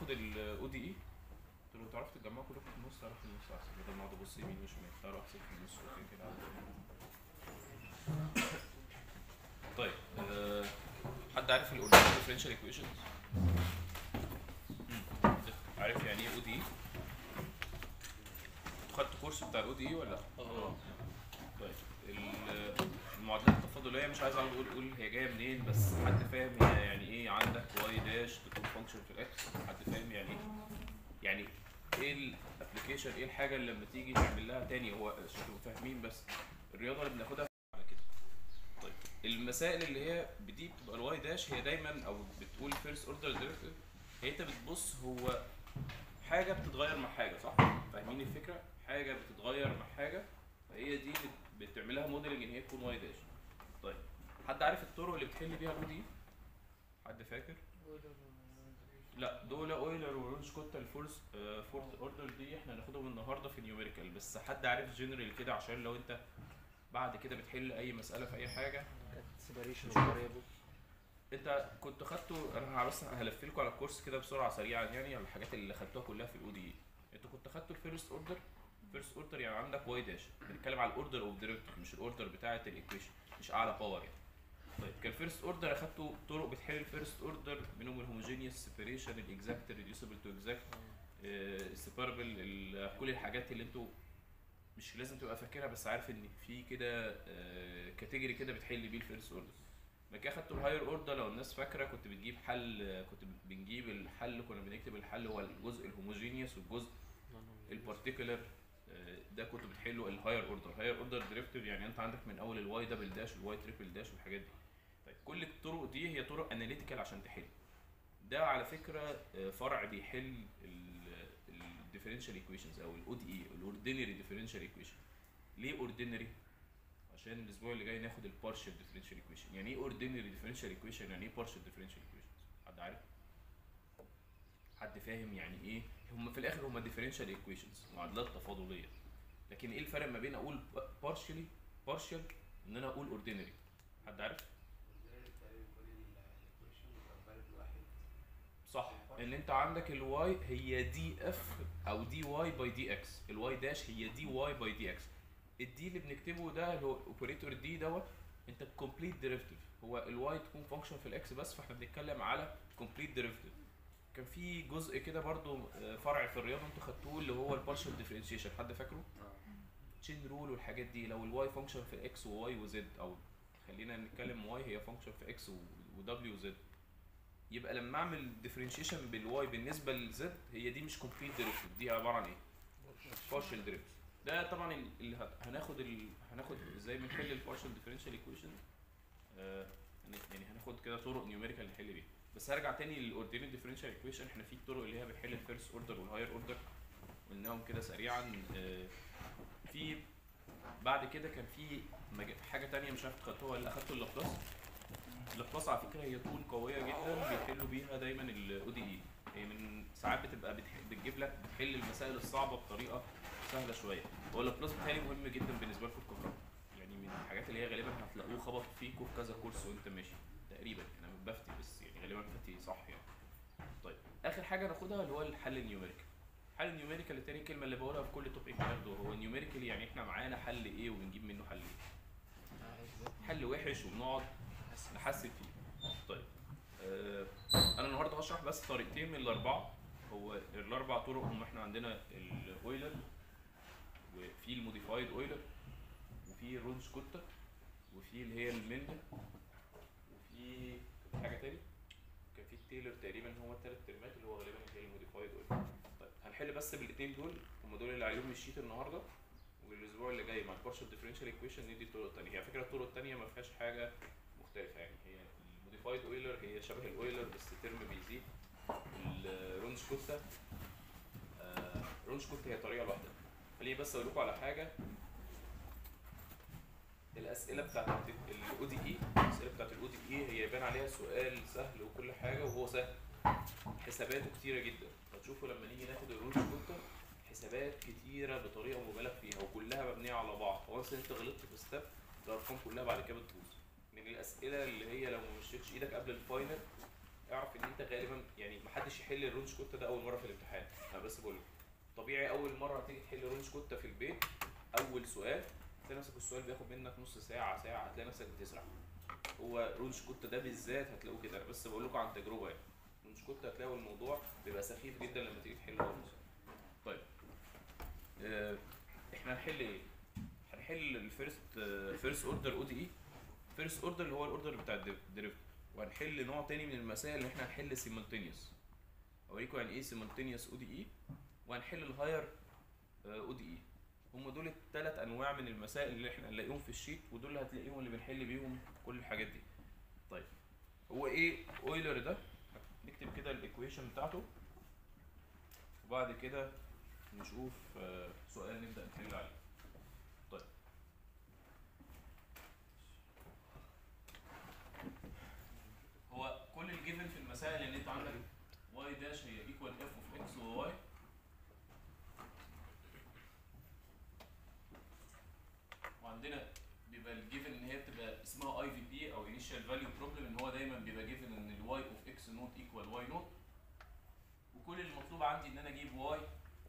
ناخد الاو دي اي قلت له تعرف تجمعوا كلكم في النص تعرف في النص احسن بدل ما اقعد ابص يمين وشمال تعرف احسن في النص وكده كده عادي. طيب آه، حد عارف الاوردينال ديفرنشال ايكويشنز عارف يعني ايه او دي خدت كورس بتاع الاو دي اي ولا لا؟ اه طيب ال- المعادلات التفاضليه مش عايز اقعد اقول اقول هي جايه منين بس حد فاهم هي يعني ايه عندك واي داش تكون فانكشن في الاكس حد فاهم يعني ايه يعني ايه الابلكيشن ايه الحاجه اللي لما تيجي تعمل لها تاني هو عشان تبقوا فاهمين بس الرياضه اللي بناخدها على كده طيب المسائل اللي هي دي بتبقى الواي داش هي دايما او بتقول فيرست اوردر ديريفيتيف هي انت بتبص هو حاجه بتتغير مع حاجه صح فاهمين الفكره حاجه بتتغير مع حاجه فهي دي بت- بتعملها موديلنج ان هي تكون واي داش طيب حد عارف الطرق اللي بتحل بيها الاو دي حد فاكر لا دول اويلر ورونش كوتا الفورس فورث اوردر دي احنا هناخدهم النهارده في نيوميريكال بس حد عارف جنرال كده عشان لو انت بعد كده بتحل اي مساله في اي حاجه سيبريشن فاريبل انت كنت خدته انا بس هلف لكم على الكورس كده بسرعه سريعا يعني على الحاجات اللي خدتوها كلها في الاو دي انت كنت خدته الفيرست اوردر فيرست اوردر يعني عندك واي داش بنتكلم على الاوردر اوف ديريفيتيف مش الاوردر بتاعه الايكويشن مش اعلى باور يعني طيب كان فيرست اوردر اخدته طرق بتحل الفيرست اوردر منهم الهوموجينيوس سيبريشن الاكزاكت ريديوسبل تو اكزاكت السيباربل كل الحاجات اللي انتوا مش لازم تبقى فاكرها بس عارف ان في كده كاتيجوري كده بتحل بيه الفيرست اوردر بعد كده خدت الهاير اوردر لو الناس فاكره كنت بتجيب حل كنت بنجيب الحل كنا بنكتب الحل هو الجزء الهوموجينيوس والجزء البارتيكولر ده كنت بتحله الهاير اوردر هاير اوردر ديريفتيف يعني انت عندك من اول الواي دبل داش والواي تريبل داش والحاجات دي طيب كل الطرق دي هي طرق اناليتيكال عشان تحل ده على فكره آه، فرع بيحل الديفرنشال ايكويشنز او الاو دي اي الاوردينري ديفرنشال ايكويشن ليه اوردينري عشان الاسبوع اللي جاي ناخد البارشال ديفرنشال ايكويشن يعني ايه اوردينري ديفرنشال ايكويشن يعني ايه بارشال ديفرنشال ايكويشن حد عارف حد فاهم يعني ايه هم في الاخر هم ديفرنشال ايكويشنز معادلات تفاضليه لكن ايه الفرق ما بين اقول بارشلي بارشال ان انا اقول اوردينري حد عارف صح ان انت عندك الواي هي دي اف او دي واي باي دي اكس الواي داش هي دي واي باي دي اكس الدي اللي بنكتبه ده اللي هو اوبريتور دي دوت انت كومبليت ديريفيتيف هو الواي تكون فانكشن في الاكس بس فاحنا بنتكلم على كومبليت ديريفيتيف كان في جزء كده برضو آه، فرع في الرياضه انتوا خدتوه اللي هو البارشال ديفرنشيشن حد فاكره تشين رول والحاجات دي لو الواي فانكشن في اكس وواي وزد او خلينا نتكلم واي هي فانكشن في اكس ودبليو وزد يبقى لما اعمل ديفرنشيشن بالواي بالنسبه للزد هي دي مش كومبليت ديريفيتيف دي عباره عن ايه بارشال ديريفيتيف ده طبعا ال- اللي هت- هناخد ال... هناخد ازاي بنحل البارشال ديفرنشال ايكويشن يعني هناخد كده طرق نيوميريكال نحل بيها بس هرجع تاني للاوردينري ديفرنشال ايكويشن احنا في الطرق اللي هي بتحل الفيرست اوردر والهاير اوردر قلناهم كده سريعا آه، في بعد كده كان في مج- حاجه تانية مش عارف خدتوها ولا اخدتوا اللابلاس اللابلاس على فكره هي طول قويه جدا بيحلوا بيها دايما الاو دي اي هي من ساعات بتبقى بتح- بتجيب لك بتحل المسائل الصعبه بطريقه سهله شويه هو اللابلاس بتاعي مهم جدا بالنسبه لكم في الكهرباء يعني من الحاجات اللي هي غالبا هتلاقوه خبط فيكوا في كذا كورس وانت ماشي تقريبا انا بفتي بس يعني غالبا بفتي صح يعني طيب اخر حاجه ناخدها اللي هو الحل النيوميريكال الحل النيوميريكال التاني كلمه اللي بقولها في كل توبيك برضه هو النيوميريكال يعني احنا معانا حل ايه وبنجيب منه حل ايه حل وحش وبنقعد نحسن فيه طيب آه انا النهارده هشرح بس طريقتين من الاربعه هو الاربع طرق هم احنا عندنا الاويلر وفي الموديفايد اويلر وفي الرونش كوتا وفي اللي هي الميلر وفي كان في حاجه تاني كان في التيلر تقريبا هو الثلاث ترمات اللي هو غالبا هي الموديفايد اويلر طيب هنحل بس بالاثنين دول هم دول اللي عليهم الشيت النهارده والاسبوع اللي جاي مع البارشال ديفرنشال ايكويشن ندي الطرق الثانيه هي فكره الطرق الثانيه ما فيهاش حاجه مختلفه يعني هي الموديفايد اويلر هي شبه الاويلر بس ترم بيزيد الرونش كوتا آه رونش كوتا هي طريقه لوحدها خليني بس اقول لكم على حاجه الاسئله بتاعت الاو دي اي الاسئله بتاعت الاو دي اي هي يبان عليها سؤال سهل وكل حاجه وهو سهل حساباته كتيره جدا هتشوفوا لما نيجي ناخد الرونش كوتا حسابات كتيره بطريقه مبالغ فيها وكلها مبنيه على بعض وانس انت غلطت في ستيب الارقام كلها بعد كده بتبوظ من الاسئله اللي هي لو ما مشيتش ايدك قبل الفاينل اعرف ان انت غالبا يعني محدش محدش يحل الرونش كوتا ده اول مره في الامتحان انا بس بقول لك. طبيعي اول مره هتيجي تحل رونش كوتا في البيت اول سؤال تلاقي نفسك السؤال بياخد منك نص ساعه ساعه هتلاقي نفسك بتسرح هو رونش كوتا ده بالذات هتلاقوه كده انا بس بقول لكم عن تجربه يعني رونش كوتا هتلاقوا الموضوع بيبقى سخيف جدا لما تيجي تحل رونش طيب آه، احنا هنحل ايه هنحل الفيرست فيرست اوردر او دي اي فيرست اوردر اللي هو الاوردر بتاع الديريفت وهنحل نوع تاني من المسائل اللي احنا هنحل سيمultaneous اوريكم يعني ايه سيمultaneous او دي اي وهنحل الهاير او دي اي هم دول الثلاث انواع من المسائل اللي احنا هنلاقيهم في الشيت ودول اللي هتلاقيهم اللي بنحل بيهم كل الحاجات دي طيب هو ايه اويلر ده نكتب كده الايكويشن بتاعته وبعد كده نشوف آه، سؤال نبدا نحل عليه طيب هو كل الجيفن في المسائل ان انت عندك واي داش هي ايكوال اف اوف اكس وواي وعندنا بيبقى الجيفن ان هي بتبقى اسمها اي في بي او انيشال فاليو بروبلم ان هو دايما بيبقى جيفن ان الواي اوف اكس نوت ايكوال واي نوت وكل المطلوب عندي ان انا اجيب واي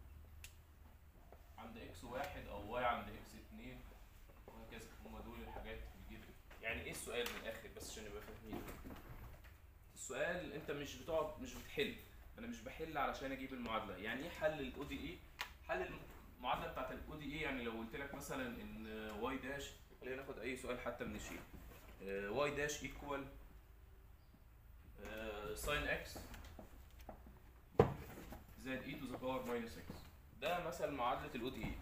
عند اكس واحد او واي عند اكس اتنين وهكذا هم دول الحاجات الجيفن يعني ايه السؤال من الاخر بس عشان نبقى فاهمين السؤال انت مش بتقعد مش بتحل انا مش بحل علشان اجيب المعادله يعني ايه حل الاو دي اي حل المعادله بتاعت الاو دي اي يعني لو قلت لك مثلا ان واي داش خلينا ناخد اي سؤال حتى من الشيت واي داش ايكوال ساين اكس زائد اي تو ذا باور ماينس اكس ده مثلا معادله الاو دي اي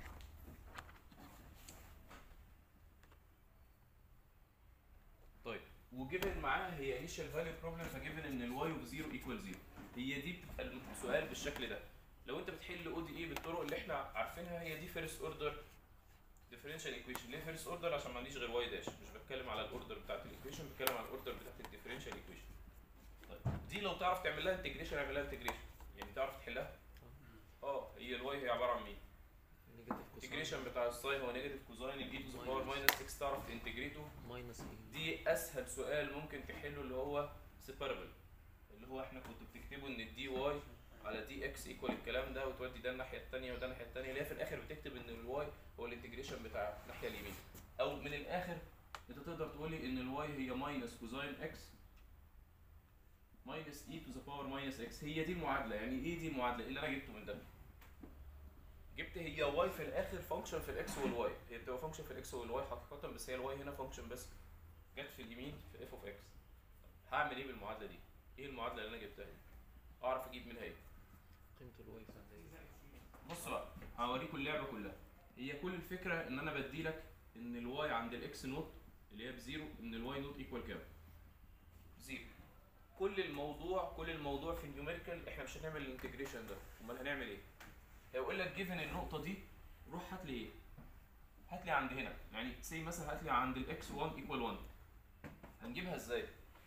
طيب وجيفن معاها هي انيشال فاليو بروبلم فجيفن ان الواي اوف 0 ايكوال 0 هي دي بتبقى السؤال بالشكل ده لو انت بتحل او دي اي بالطرق اللي احنا عارفينها هي دي فيرست اوردر ديفرنشال ايكويشن ليه فيرست اوردر عشان ما عنديش غير واي داش مش بتكلم على الاوردر بتاعت الايكويشن بتكلم على الاوردر بتاعت الديفرنشال ايكويشن طيب دي لو تعرف تعمل لها انتجريشن اعمل لها انتجريشن يعني تعرف تحلها اه هي الواي هي عباره عن مين نيجاتيف كوساين الانتجريشن بتاع الساين هو نيجاتيف كوزاين الاي تو ذا باور ماينس 6 تعرف تنتجريته ماينس ايه دي اسهل سؤال ممكن تحله اللي هو سيباربل اللي هو احنا كنت بتكتبه ان الدي واي على دي اكس ايكوال الكلام ده وتودي ده الناحيه الثانيه وده الناحيه الثانيه اللي هي في الاخر بتكتب ان الواي هو الانتجريشن بتاع الناحيه اليمين او من الاخر انت تقدر تقول لي ان الواي هي ماينس كوزاين اكس ماينس اي تو ذا باور ماينس اكس هي دي المعادله يعني ايه دي المعادله ايه اللي انا جبته من ده جبت هي واي في الاخر فانكشن في الاكس والواي هي بتبقى فانكشن في الاكس والواي حقيقه بس هي الواي هنا فانكشن بس جت في اليمين في اف اوف اكس هعمل ايه بالمعادله دي ايه المعادله اللي انا جبتها دي اعرف اجيب منها ايه قيمة الواي في الدايرة. بص بقى هوريكم اللعبه كلها هي كل الفكره ان انا بدي لك ان الواي عند الاكس نوت اللي هي بزيرو ان الواي نوت ايكوال كام زيرو كل الموضوع كل الموضوع في النيوميريكال احنا مش هنعمل الانتجريشن ده امال هنعمل ايه هيقول لك جيفن النقطه دي روح هات لي ايه هات لي عند هنا يعني سي مثلا هات لي عند الاكس 1 ايكوال 1 هنجيبها ازاي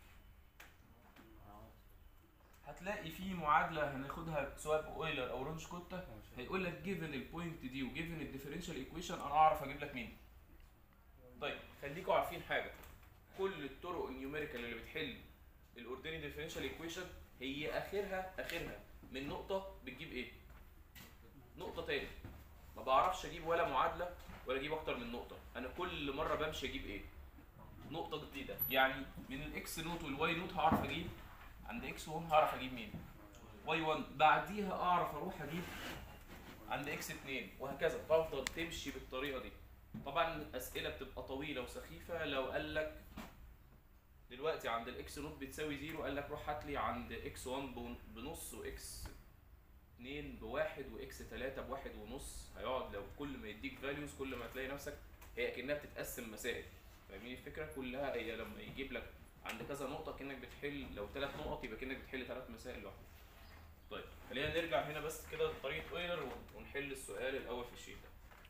هتلاقي في معادله هناخدها سواء باويلر او رونش كوتا هيقول لك جيفن البوينت دي وجيفن الديفرنشال ايكويشن انا اعرف اجيب لك مين طيب خليكم عارفين حاجه كل الطرق النيوميريكال اللي بتحل الاوردينري ديفرنشال ايكويشن هي اخرها اخرها من نقطه بتجيب ايه نقطه تاني ما بعرفش اجيب ولا معادله ولا اجيب اكتر من نقطه انا كل مره بمشي اجيب ايه نقطه جديده يعني من الاكس نوت والواي نوت هعرف اجيب عند اكس 1 هعرف اجيب مين واي 1 بعديها اعرف اروح اجيب عند اكس 2 وهكذا بفضل تمشي بالطريقه دي طبعا الاسئله بتبقى طويله وسخيفه لو قال لك دلوقتي عند الاكس نوت بتساوي زيرو قال لك روح هات لي عند اكس 1 بن- بنص واكس 2 بواحد واكس 3 بواحد ونص هيقعد لو كل ما يديك فاليوز كل ما تلاقي نفسك هي كانها بتتقسم مسائل فاهمين الفكره كلها هي لما يجيب لك عند كذا نقطه كانك بتحل لو ثلاث نقط يبقى كانك بتحل ثلاث مسائل لوحدك طيب خلينا نرجع هنا بس كده لطريقه اويلر ون- ونحل السؤال الاول في الشيت ده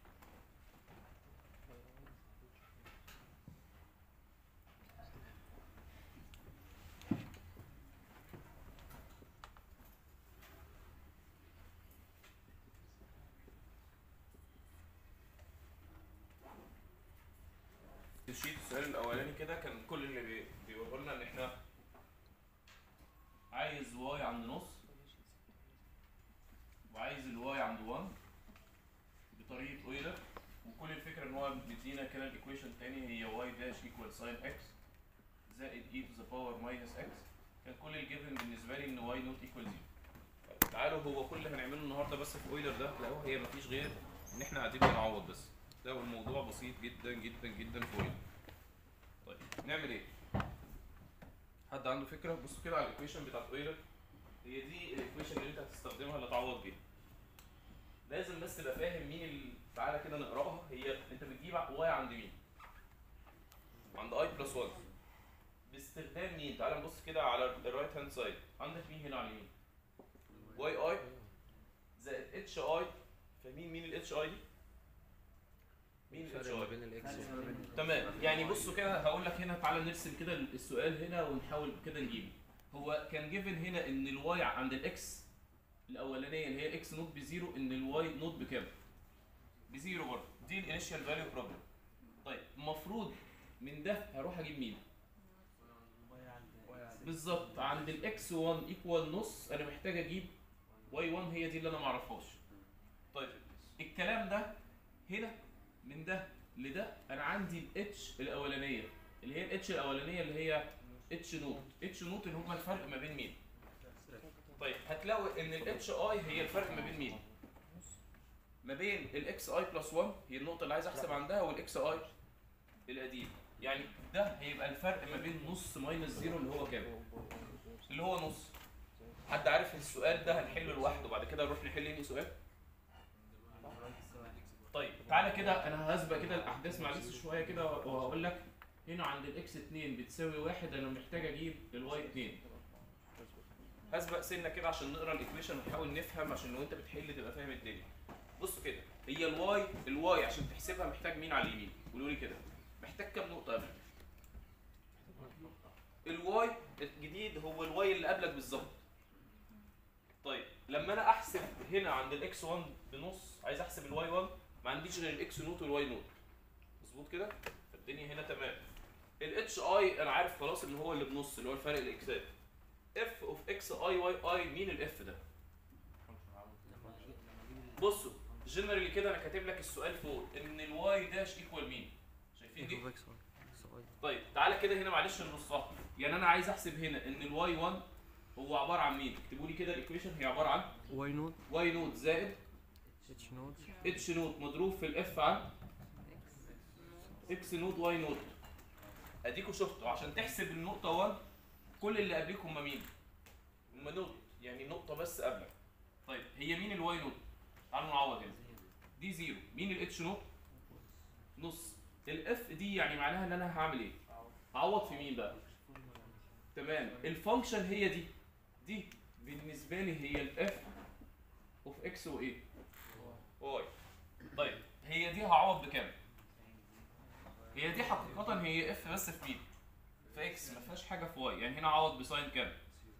في الشيت السؤال الاولاني كده كان كل اللي بي- بيقوله لنا ان احنا عايز واي عند نص الاولاني هي واي داش ايكوال ساين اكس زائد اي تو ذا باور ماينس اكس كان كل الجيفن بالنسبه لي ان واي نوت ايكوال زيرو تعالوا هو كل اللي هنعمله النهارده بس في اويلر ده تلاقوه هي مفيش غير ان احنا قاعدين بنعوض بس ده الموضوع بسيط جدا جدا جدا في اويلر طيب نعمل ايه حد عنده فكره بصوا كده على الايكويشن بتاعت اويلر هي دي الايكويشن اللي انت هتستخدمها اللي تعوض بيها لازم بس تبقى فاهم مين ال... تعالى كده نقراها هي انت بتجيب واي عند مين عند اي بلس 1 باستخدام مين تعالى نبص كده على الرايت هاند سايد عندك مين هنا على اليمين واي اي زائد اتش اي فمين مين الاتش اي دي مين الاتش الفرق ما اي بين الاكس تمام يعني بصوا كده هقول لك هنا تعالى نرسم كده السؤال هنا ونحاول كده نجيبه هو كان جيفن هنا ان الواي عند الاكس الاولانيه اللي هي اكس نوت بزيرو ان الواي نوت بكام؟ بزيرو برضه دي الانيشال فاليو بروبلم طيب المفروض من ده هروح اجيب مين؟ بالظبط عند الاكس 1 ايكوال نص انا محتاج اجيب واي 1 هي دي اللي انا ما اعرفهاش طيب الكلام ده هنا من ده لده انا عندي الاتش الاولانيه اللي هي الاتش الاولانيه اللي هي اتش نوت اتش نوت اللي هما الفرق ما بين مين طيب هتلاقوا ان الاتش اي هي الفرق ما بين مين ما بين الاكس اي بلس 1 هي النقطه اللي عايز احسب عندها والاكس اي القديم يعني ده هيبقى الفرق ما بين نص ماينس زيرو اللي هو كام اللي هو نص حد عارف السؤال ده هنحله لوحده بعد كده نروح نحل انهي سؤال طيب تعالى كده انا هسبق كده الاحداث معلش شويه كده وهقول لك هنا عند الاكس 2 بتساوي واحد انا محتاج اجيب الواي 2 هسبق سنه كده عشان نقرا الايكويشن ونحاول نفهم عشان لو انت بتحل تبقى فاهم الدنيا بصوا كده هي الواي الواي عشان تحسبها محتاج مين على اليمين قولوا لي كده محتاج كام نقطه قبل الواي الجديد هو الواي اللي قبلك بالظبط طيب لما انا احسب هنا عند الاكس 1 بنص عايز احسب الواي 1 ما عنديش غير الاكس نوت والواي نوت مظبوط كده فالدنيا هنا تمام الاتش اي انا عارف خلاص ان هو اللي بنص اللي هو الفرق الاكسات اف اوف اكس اي واي اي مين الاف ده بصوا جنرالي كده انا كاتب لك السؤال فوق ان الواي داش ايكوال مين شايفين دي طيب تعالى كده هنا معلش نبصها يعني انا عايز احسب هنا ان الواي 1 هو عباره عن مين اكتبوا لي كده الايكويشن هي عباره عن واي نوت واي نوت زائد اتش نوت اتش نوت مضروب في الاف عن اكس نوت واي نوت اديكوا شفتوا عشان تحسب النقطه 1 كل اللي قبليك هم مين هم نوت يعني نقطه بس قبلك طيب هي مين الواي نوت تعالوا نعوض هنا دي زيرو مين الاتش نوت نص الاف دي يعني معناها ان انا هعمل ايه هعوض في مين بقى تمام الفانكشن هي دي دي بالنسبه لي هي الاف اوف اكس وايه واي طيب هي دي هعوض بكام هي دي حقيقة هي اف بس في مين في اكس ما فيهاش حاجة في واي يعني هنا اعوض بساين كام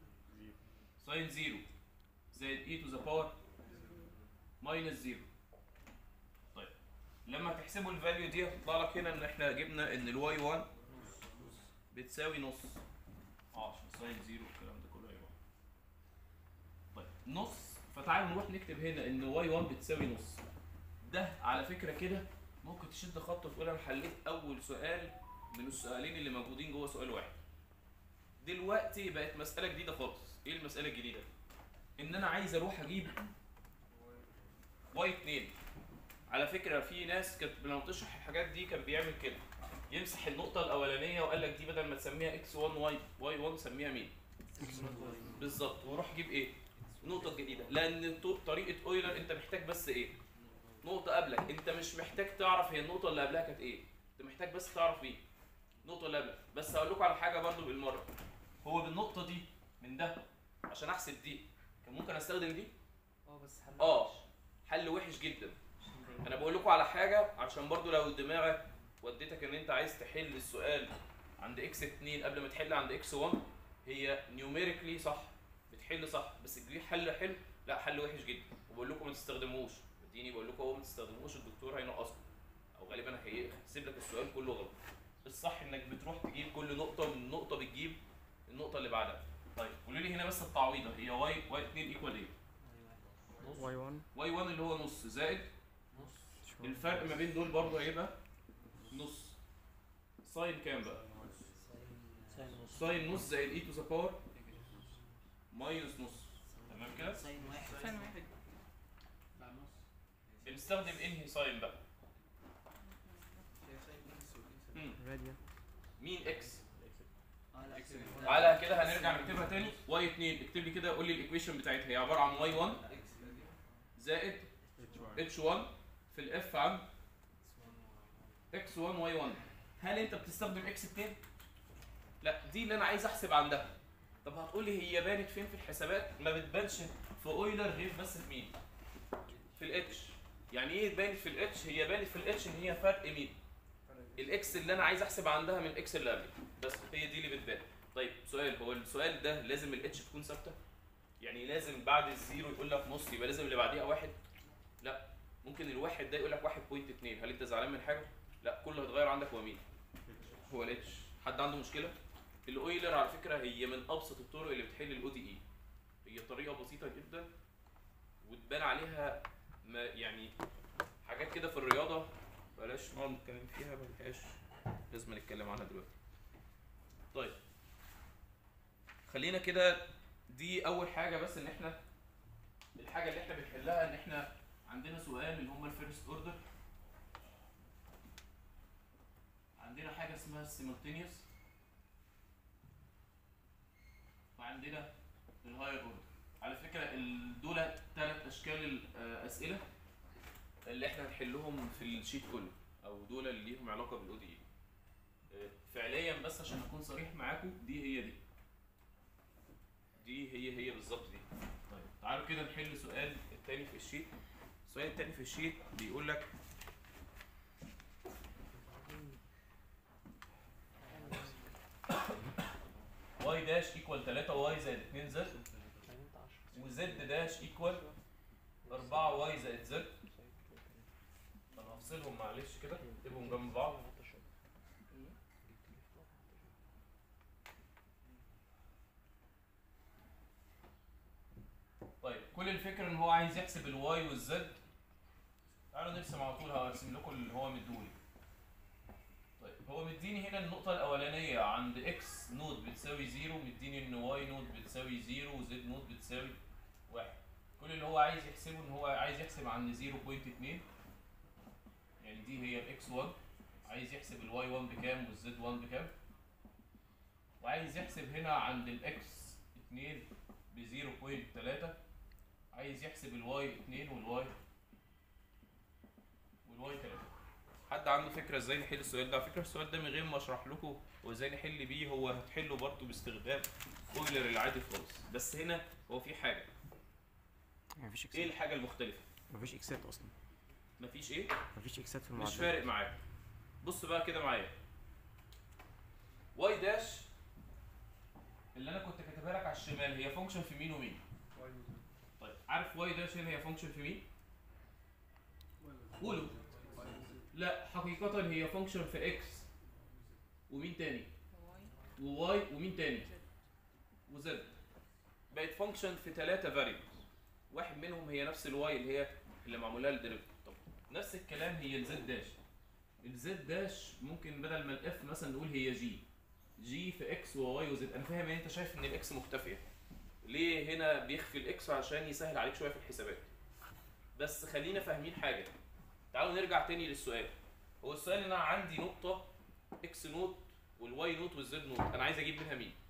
ساين زيرو زائد اي تو ذا باور ماينس زيرو طيب لما تحسبوا الفاليو دي هتطلع لك هنا ان احنا جبنا ان الواي 1 بتساوي نص اه عشان ساين زيرو الكلام ده كله هيروح طيب نص فتعالوا نروح نكتب هنا ان واي 1 بتساوي نص ده على فكره كده ممكن تشد خط وتقول انا حليت اول سؤال من السؤالين اللي موجودين جوه سؤال واحد دلوقتي بقت مساله جديده خالص ايه المساله الجديده ان انا عايز اروح اجيب واي 2 على فكره في ناس كانت لما تشرح الحاجات دي كان بيعمل كده يمسح النقطه الاولانيه وقال لك دي بدل ما تسميها اكس 1 واي واي 1 سميها مين بالظبط وروح جيب ايه النقطه الجديده لان ط- طريقه اويلر انت محتاج بس ايه نقطه قبلك انت مش محتاج تعرف هي النقطه اللي قبلها كانت ايه انت محتاج بس تعرف ايه النقطه اللي قبلك بس هقول لكم على حاجه برضو بالمره هو بالنقطه دي من ده عشان احسب دي كان ممكن استخدم دي اه بس حل اه حل وحش جدا انا بقول لكم على حاجه عشان برضو لو دماغك وديتك ان انت عايز تحل السؤال عند اكس 2 قبل ما تحل عند اكس 1 هي نيوميريكلي صح بتحل صح بس دي حل حلو لا حل وحش جدا وبقول لكم ما تستخدموش اديني بقول لكم هو ما تستخدموش الدكتور هينقصكم او غالبا هيحسب لك السؤال كله غلط الصح انك بتروح تجيب كل نقطه من نقطه بتجيب النقطه اللي بعدها طيب قولوا لي هنا بس التعويضه هي واي واي 2 ايكوال ايه واي 1 واي 1 اللي هو نص زائد نص الفرق ما بين دول برضه هيبقى نص ساين كام بقى ساين نص ساين نص زائد اي تو ذا باور ماينس نص تمام كده ساين واحد ساين واحد بنستخدم انهي ساين بقى مم. radian مين اكس اه لا على كده هنرجع نكتبها تاني واي 2 اكتب لي كده قول لي الايكويشن بتاعتها هي عباره عن واي 1 زائد اتش 1 في الاف عن اكس 1 واي 1 هل انت بتستخدم اكس 2 لا دي اللي انا عايز احسب عندها طب هتقول لي هي بانت فين في الحسابات ما بتبانش في اويلر غير بس في مين في الاتش يعني ايه بانت في الاتش هي بانت في الاتش ان هي فرق مين الاكس اللي انا عايز احسب عندها من الاكس اللي قبلي بس هي دي اللي بتبان طيب سؤال هو السؤال ده لازم الاتش تكون ثابته يعني لازم بعد الزيرو يقول لك نص يبقى لازم اللي بعديها واحد لا ممكن الواحد ده يقول لك 1.2 هل انت زعلان من حاجه لا كل اللي هيتغير عندك هو مين هو الاتش حد عنده مشكله الاويلر على فكره هي من ابسط الطرق اللي بتحل الاو دي اي هي طريقه بسيطه جدا وتبان عليها ما يعني حاجات كده في الرياضه بلاش نقعد نتكلم فيها ملهاش لازم نتكلم عنها دلوقتي طيب خلينا كده دي اول حاجه بس ان احنا الحاجه اللي احنا بنحلها ان احنا عندنا سؤال اللي هم الفيرست اوردر عندنا حاجه اسمها السيمultaneous وعندنا الهاير اوردر على فكره ال- دول ثلاث اشكال الاسئله اللي احنا هنحلهم في الشيت كله او دول اللي ليهم علاقه بالاو دي فعليا بس عشان اكون صريح معاكم دي هي دي دي هي هي بالظبط دي طيب تعالوا كده نحل سؤال التاني في الشيت السؤال التاني في الشيت بيقول لك واي داش ايكوال 3 واي زائد 2 زد وزد داش ايكوال 4 واي زائد زد انا هفصلهم معلش كده اكتبهم جنب بعض طيب كل الفكره ان هو عايز يحسب الواي والزد تعالوا نرسم على طول هرسم لكم اللي هو مديهولي طيب هو مديني هنا النقطة الأولانية عند اكس نوت بتساوي زيرو مديني ان واي نوت بتساوي زيرو وزد نوت بتساوي واحد كل اللي هو عايز يحسبه ان هو عايز يحسب عند 0.2 يعني دي هي الاكس 1 عايز يحسب الواي 1 بكام والزد 1 بكام وعايز يحسب هنا عند الاكس 2 ب 0.3 عايز يحسب الواي 2 والواي والواي 3 حد عنده فكره ازاي نحل السؤال ده على فكره السؤال ده من غير ما اشرح لكم هو ازاي نحل بيه هو هتحله برضه باستخدام اويلر العادي خالص بس هنا هو في حاجه مفيش ايه اكسات الحاجه المختلفه مفيش اكسات اصلا مفيش ايه مفيش اكسات في مش المعادلة فارق معاك بص بقى كده معايا واي داش اللي انا كنت كاتبها لك على الشمال هي فانكشن في مين ومين طيب عارف واي داش هنا هي فانكشن في مين قولوا لا حقيقة هي فانكشن في اكس ومين تاني وواي ومين تاني وزد بقت فانكشن في ثلاثة فاريبلز واحد منهم هي نفس الواي اللي هي اللي معمول لها الديريفيتيف طب نفس الكلام هي الزد داش الزد داش ممكن بدل ما الاف مثلا نقول هي جي جي في اكس وواي وزد انا فاهم ان انت شايف ان الاكس مختفيه ليه هنا بيخفي الاكس عشان يسهل عليك شويه في الحسابات بس خلينا فاهمين حاجه تعالوا نرجع تاني للسؤال هو السؤال ان انا عندي نقطه اكس نوت والواي نوت والزد نوت انا عايز اجيب منها مين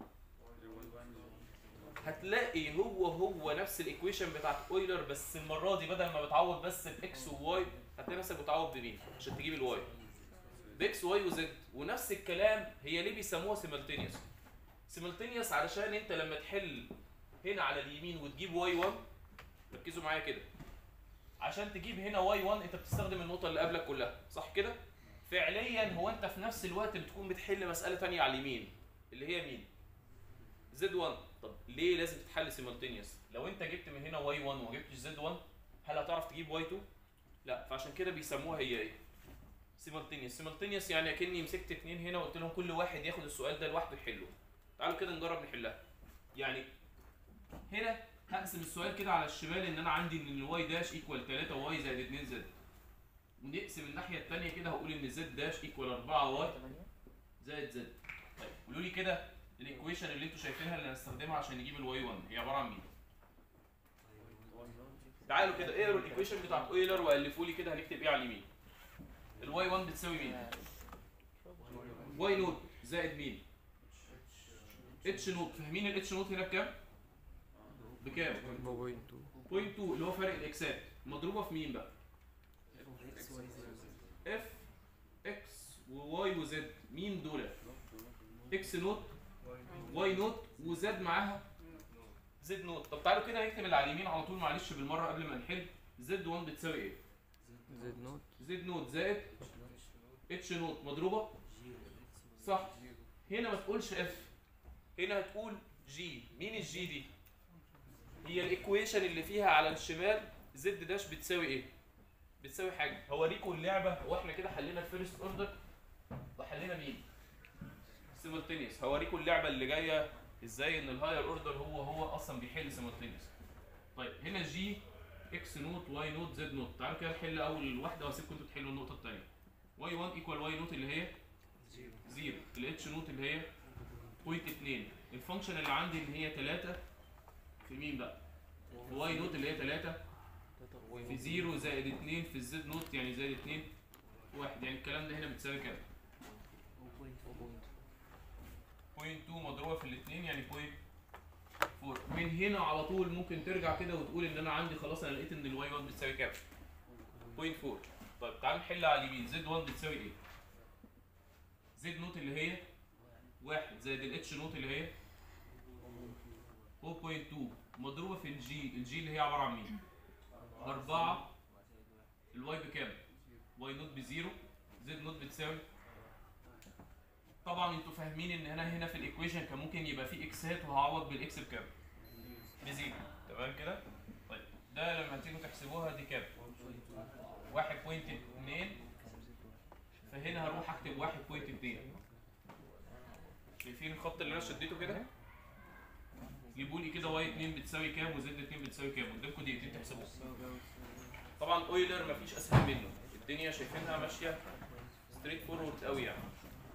هتلاقي هو هو نفس الايكويشن بتاعت اويلر بس المره دي بدل ما بتعوض بس باكس وواي هتلاقي نفسك بتعوض بمين عشان تجيب الواي باكس واي وزد ونفس الكلام هي ليه بيسموها سيمultaneous سيمultaneous علشان انت لما تحل هنا على اليمين وتجيب واي 1 ركزوا معايا كده عشان تجيب هنا واي 1 انت بتستخدم النقطه اللي قبلك كلها صح كده فعليا هو انت في نفس الوقت بتكون بتحل مساله تانية على اليمين اللي هي مين زد 1 طب ليه لازم تتحل سيمultaneous لو انت جبت من هنا واي 1 وما جبتش زد 1 هل هتعرف تجيب واي 2 لا فعشان كده بيسموها هي ايه سيمultaneous سيمultaneous يعني اكني مسكت اتنين هنا وقلت لهم كل واحد ياخد السؤال ده لوحده يحله تعالوا كده نجرب نحلها يعني هنا هقسم السؤال كده على الشمال ان انا عندي ان الواي داش ايكوال 3 واي زائد 2 زد ونقسم الناحيه الثانيه كده هقول ان زد داش ايكوال 4 واي زائد زد طيب قولوا لي كده الايكويشن اللي انتوا شايفينها اللي هنستخدمها عشان نجيب الواي 1 هي عباره عن مين تعالوا كده اقروا الايكويشن بتاعت اويلر والفوا لي كده هنكتب ايه على اليمين الواي 1 بتساوي مين واي نوت زائد مين اتش نوت فاهمين الاتش نوت هنا بكام بكام 1.2 بوينت 2 اللي هو فرق الاكسات مضروبه في مين بقى اف اكس وواي وزد مين دول اكس نوت واي نوت وزد معاها زد نوت طب تعالوا كده نكتب اللي على اليمين على طول معلش بالمره قبل ما نحل زد 1 بتساوي ايه زد نوت زد نوت زائد اتش نوت مضروبه صح هنا ما تقولش اف هنا هتقول جي مين الجي دي هي الايكويشن اللي فيها على الشمال زد داش بتساوي ايه بتساوي حاجه هوريكم اللعبه هو احنا كده حلينا الفيرست اوردر وحلينا مين سيمultaneous هوريكم اللعبه اللي جايه ازاي ان الهاير اوردر هو هو اصلا بيحل سيمultaneous طيب هنا جي اكس نوت واي نوت زد نوت تعالوا كده نحل اول واحده واسيبكم انتوا تحلوا النقطه الثانيه واي 1 ايكوال واي نوت اللي هي زيرو الاتش نوت اللي هي بوينت 2 الفانكشن اللي عندي اللي هي 3 في مين بقى؟ في واي نوت اللي هي 3 في 0 زائد 2 في الزد نوت يعني زائد 2 واحد يعني الكلام ده هنا بتساوي كام؟ بوينت 2 مضروبه في الاثنين يعني بوينت 4 من هنا على طول ممكن ترجع كده وتقول ان انا عندي خلاص انا لقيت ان الواي 1 بتساوي كام؟ بوينت 4 طيب تعال نحل على اليمين زد 1 بتساوي ايه؟ زد نوت اللي هي واحد زائد الاتش نوت اللي هي 0.2 مضروبه في الجي الجي اللي هي عباره عن مين؟ 4 الواي بكام؟ واي نوت بزيرو زد نوت بتساوي طبعا انتوا فاهمين ان انا هنا في الايكويشن كان ممكن يبقى في اكسات وهعوض بالاكس بكام؟ بزيرو تمام كده؟ طيب ده لما تيجوا تحسبوها دي كام؟ 1.2 فهنا هروح اكتب 1.2 شايفين الخط اللي انا شديته كده؟ جيبوا لي كده واي 2 بتساوي كام وزد 2 بتساوي كام قدامكم دقيقتين تحسبوها طبعا اويلر مفيش اسهل منه الدنيا شايفينها ماشيه ستريت فورورد قوي يعني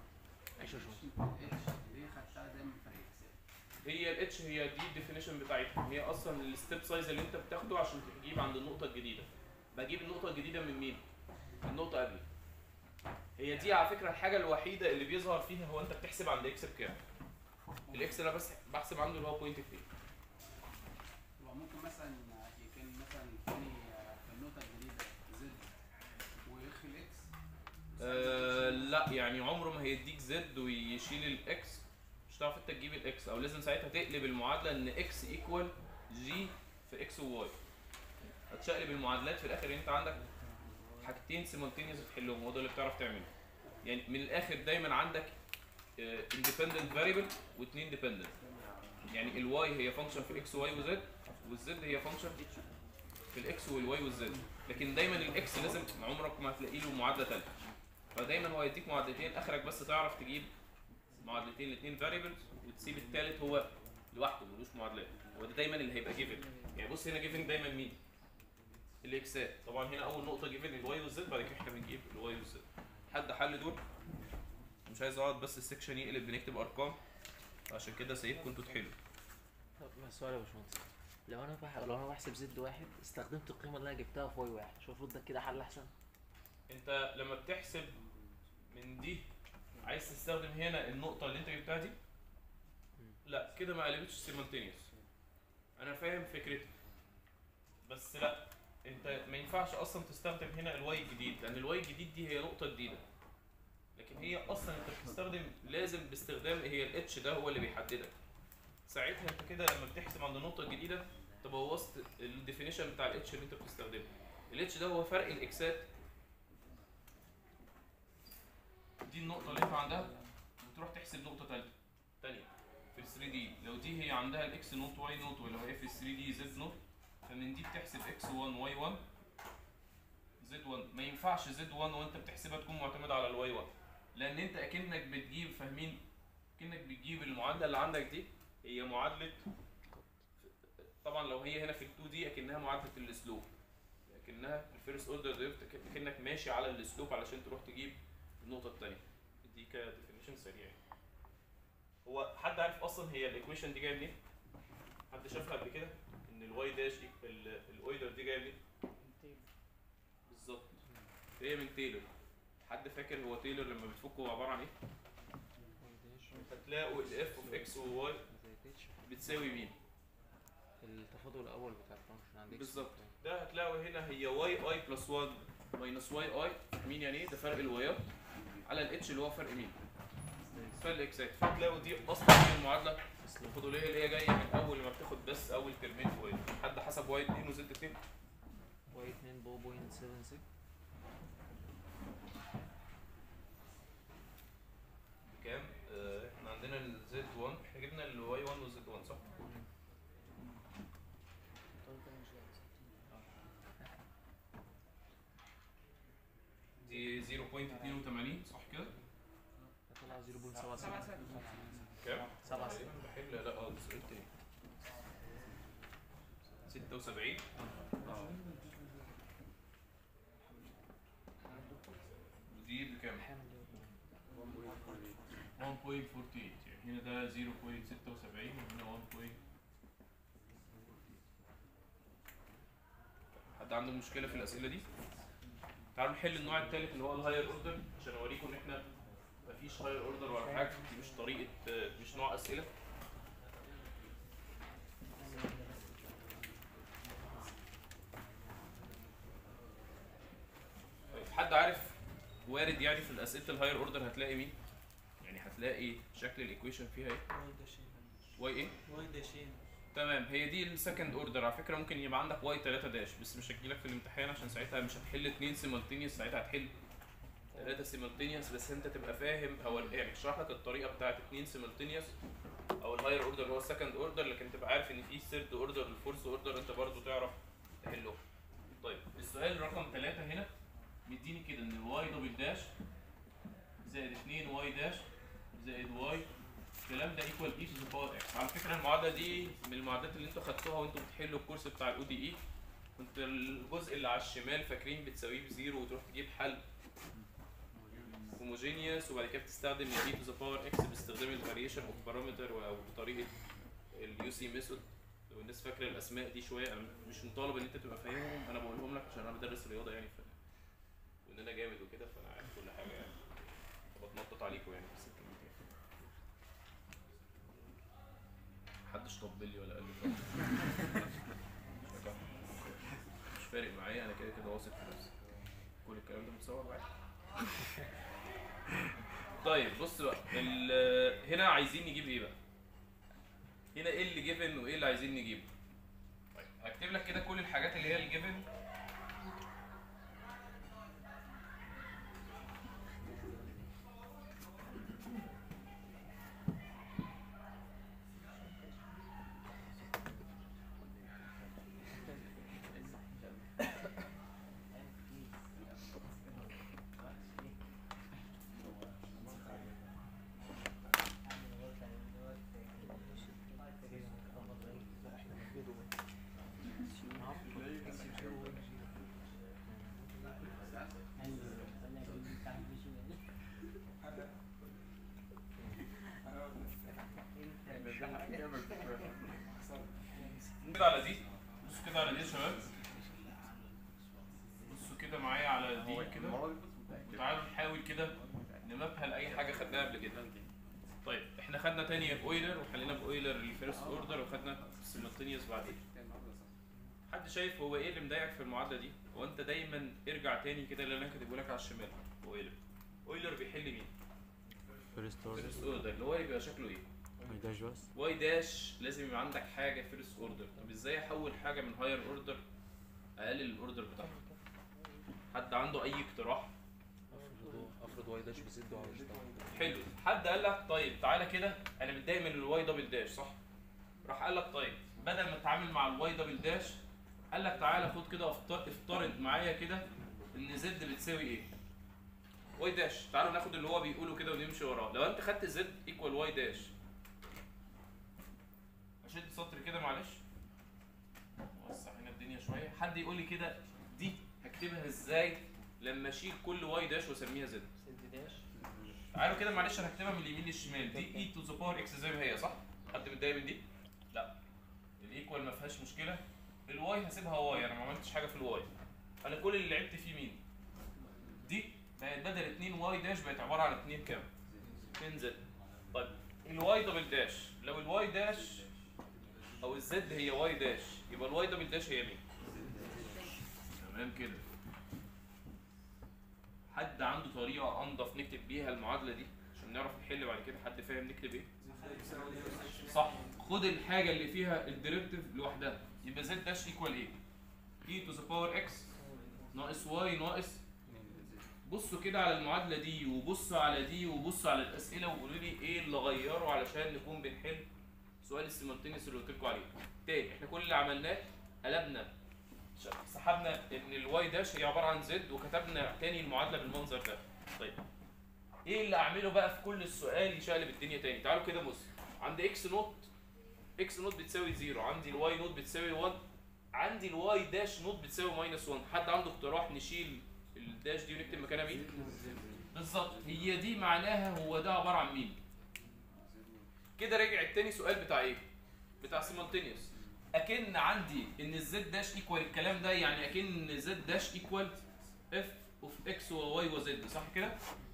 ليه خدتها دايما فرق اكسات هي الاتش هي دي الديفينيشن بتاعتها هي اصلا الستيب سايز اللي انت بتاخده عشان تجيب عند النقطه الجديده بجيب النقطه الجديده من مين النقطه قبل هي دي على فكره الحاجه الوحيده اللي بيظهر فيها هو انت بتحسب عند اكس بكام الاكس اللي انا بس بحسب عنده اللي هو بوينت 2 هو ممكن مثلا يكون مثلا تاني في النقطة الجديدة زد ويخ الاكس أه لا يعني عمره ما هيديك زد ويشيل الاكس مش هتعرف انت تجيب الاكس او لازم ساعتها تقلب المعادله ان اكس ايكوال جي في اكس وواي هتشقلب المعادلات في الاخر انت عندك حاجتين سيمultaneous بتحلهم هو ده اللي بتعرف تعمله يعني من الاخر دايما عندك اندبندنت فاريبل واثنين ديبندنت يعني الواي هي فانكشن في الاكس واي وزد والزد هي فانكشن في الاكس والواي والزد لكن دايما الاكس لازم عمرك ما هتلاقي له معادله ثالثه فدايما هو يديك معادلتين اخرك بس تعرف تجيب معادلتين الاثنين فاريبلز وتسيب الثالث هو لوحده ملوش معادلات هو ده دايما اللي هيبقى جيفن يعني بص هنا جيفن دايما مين الاكسات طبعا هنا اول نقطه جيفن الواي والزد بعد كده احنا بنجيب الواي والزد حد حل دول مش عايز اقعد بس السكشن يقلب بنكتب ارقام عشان كده سايبكم انتوا تحلوا طب ما السؤال يا باشمهندس لو انا بح... لو انا بحسب زد واحد استخدمت القيمه اللي انا جبتها في واي واحد شوف المفروض ده كده حل احسن انت لما بتحسب من دي عايز تستخدم هنا النقطة اللي انت جبتها دي لا كده ما قلبتش سيمultaneous انا فاهم فكرتك بس لا انت ما ينفعش اصلا تستخدم هنا الواي الجديد لان الواي الجديد دي هي نقطة جديدة لكن هي اصلا انت بتستخدم لازم باستخدام هي الاتش ده هو اللي بيحددك ساعتها انت كده لما بتحسب عند النقطة الجديدة انت بوظت الديفينيشن بتاع الاتش اللي انت بتستخدمه الاتش ده هو فرق الاكسات دي النقطة اللي انت عندها وتروح تحسب نقطة تالتة تانية في ال 3 دي لو دي هي عندها الاكس نوت واي نوت ولو هي في ال 3 دي زد نوت فمن دي بتحسب اكس 1 واي 1 زد 1 ما ينفعش زد 1 وانت بتحسبها تكون معتمدة على الواي 1 لان انت اكنك بتجيب فاهمين اكنك بتجيب المعادلة اللي عندك دي هي معادلة طبعا لو هي هنا في ال 2 دي اكنها معادلة السلوب اكنها الفيرست اوردر دريفت اكنك ماشي على السلوب علشان تروح تجيب النقطة التانية دي كديفينيشن انترودكشن سريع هو حد عارف اصلا هي الايكويشن دي جايه منين؟ حد شافها قبل كده؟ ان الواي داش الاويلر دي جايه منين؟ بالظبط هي من تايلور حد فاكر هو تايلور لما بتفكه هو عباره عن ايه؟ هتلاقوا الاف اوف اكس وواي بتساوي مين؟ التفاضل الاول بتاع الفانكشن عندك بالظبط ده هتلاقوا هنا هي واي اي بلس 1 ماينس واي اي مين يعني ايه؟ ده فرق الوايات على الاتش اللي هو فرق مين؟ فرق الاكسات فهتلاقوا دي اصلا هي المعادله الفضوليه اللي هي جايه من اول ما بتاخد بس اول ترمين في واي حد حسب واي 2 وزد 2 واي 2 بو بوينت 76 كام؟ آه، احنا عندنا الزد 1 احنا جبنا الواي 1 والزد 1 صح؟ دي 0.82 صح كده؟ طلع 0.77 كام؟ سبعة ستة. بحل لا اه ده سؤال تاني 76 اه ودي بكام؟ 1.48 يعني هنا ده 0.76 وهنا 1. حد عنده مشكلة في الأسئلة دي؟ تعالوا نحل النوع الثالث اللي هو الهاير اوردر عشان اوريكم ان احنا مفيش هاير اوردر ولا حاجة دي مش طريقة مش نوع أسئلة طيب حد عارف وارد يعني في الأسئلة الهاير اوردر هتلاقي مين؟ يعني هتلاقي شكل الايكويشن فيها ايه؟ واي ايه؟ واي داشين تمام هي دي السكند اوردر على فكره ممكن يبقى عندك واي 3 داش بس مش هتجيلك في الامتحان عشان ساعتها مش هتحل اتنين سيمالتينيوس ساعتها هتحل ثلاثه سيمالتينيوس بس انت تبقى فاهم هو يعني اشرح لك الطريقه بتاعت اتنين سيمالتينيوس او الهاير اوردر هو السكند اوردر لكن تبقى عارف ان في ثيرد اوردر والفورث اوردر انت برضو تعرف تحله طيب السؤال رقم ثلاثة هنا مديني كده ان الواي دبل داش زائد 2 واي داش زائد واي الكلام ده ايكوال اي تو ذا باور اكس على فكره المعادله دي من المعادلات اللي انتوا خدتوها وانتوا بتحلوا الكورس بتاع الاو دي اي كنت الجزء اللي على الشمال فاكرين بتساويه بزيرو وتروح تجيب حل هوموجينيوس وبعد كده بتستخدم الاي تو ذا باور اكس باستخدام الفاريشن اوف بارامتر او بطريقه اليو سي ميثود لو الناس فاكره الاسماء دي شويه انا مش مطالب ان انت تبقى فاهمهم انا بقولهم لك عشان انا بدرس رياضه يعني ف... وان انا جامد وكده فانا عارف كل حاجه يعني بتنطط عليكم يعني بس الكلمتين محدش طبل لي ولا قال لي طب. مش فارق معايا انا كده كده واثق في نفسي كل الكلام ده متصور معايا طيب بص بقى ال- هنا عايزين نجيب ايه بقى هنا ايه اللي جيفن وايه اللي عايزين نجيبه طيب هكتب لك كده كل الحاجات اللي هي الجيفن كده على دي بصوا كده على دي يا شباب بصوا كده معايا على دي كده وتعالوا نحاول كده نمابها لاي حاجه خدناها قبل كده طيب احنا خدنا تاني باويلر وحلينا باويلر الفيرست اوردر وخدنا سيمultaneous بعدين حد شايف هو ايه اللي مضايقك في المعادله دي هو انت دايما ارجع تاني كده اللي انا كاتبه لك على الشمال اويلر اويلر بيحل مين فيرست اوردر فيرست اوردر اللي هو يبقى شكله ايه واي داش بس واي داش لازم يبقى عندك حاجه فيرست اوردر طب ازاي احول حاجه من هاير اوردر اقلل الاوردر بتاعها حد عنده اي اقتراح افرض افرض واي داش بزد وعاوز ده. حلو حد قال لك طيب تعالى كده انا متضايق من الواي دبل داش صح راح قال لك طيب بدل ما تتعامل مع الواي دبل داش قال لك تعالى خد كده افت- افترض معايا كده ان زد بتساوي ايه واي داش تعالوا ناخد اللي هو بيقوله كده ونمشي وراه لو انت خدت زد ايكوال واي داش اشد سطر كده معلش وسع هنا الدنيا شويه حد يقول لي كده دي هكتبها ازاي لما اشيل كل واي داش واسميها زد سد داش تعالوا كده معلش انا هكتبها من اليمين للشمال دي اي تو ذا باور اكس زي ما هي صح؟ حد متضايق من دي؟ لا الايكوال ما فيهاش مشكله الواي هسيبها واي انا ما عملتش حاجه في الواي انا كل اللي لعبت فيه مين؟ دي بقت بدل 2 واي داش بقت عباره عن 2 كام؟ 2 زد طيب الواي دبل داش لو الواي داش او الزد هي واي داش يبقى الواي دبل داش هي مين؟ تمام كده حد عنده طريقه انضف نكتب بيها المعادله دي عشان نعرف نحل بعد كده حد فاهم نكتب ايه؟ صح خد الحاجه اللي فيها الديريفيتيف لوحدها يبقى زد داش ايكوال ايه؟ اي تو ذا باور اكس ناقص واي ناقص بصوا كده على المعادله دي وبصوا على دي وبصوا على الاسئله وقولوا لي ايه اللي غيره علشان نكون بنحل سؤال السيمultaneous اللي قلت لكم عليه تاني احنا كل اللي عملناه قلبنا ش- سحبنا ان الواي داش هي عباره عن زد وكتبنا تاني المعادله بالمنظر ده طيب ايه اللي اعمله بقى في كل السؤال يشقلب الدنيا تاني تعالوا كده بص عندي اكس نوت اكس نوت بتساوي زيرو عندي الواي نوت بتساوي 1 عندي الواي داش نوت بتساوي ماينس 1 حد عنده اقتراح نشيل الداش دي ونكتب مكانها مين بالظبط هي دي معناها هو ده عباره عن مين كده راجع التاني سؤال بتاع ايه بتاع سيمultaneous اكن عندي ان الزد داش ايكوال الكلام ده يعني اكن زد داش ايكوال اف اوف اكس وواي وزد صح كده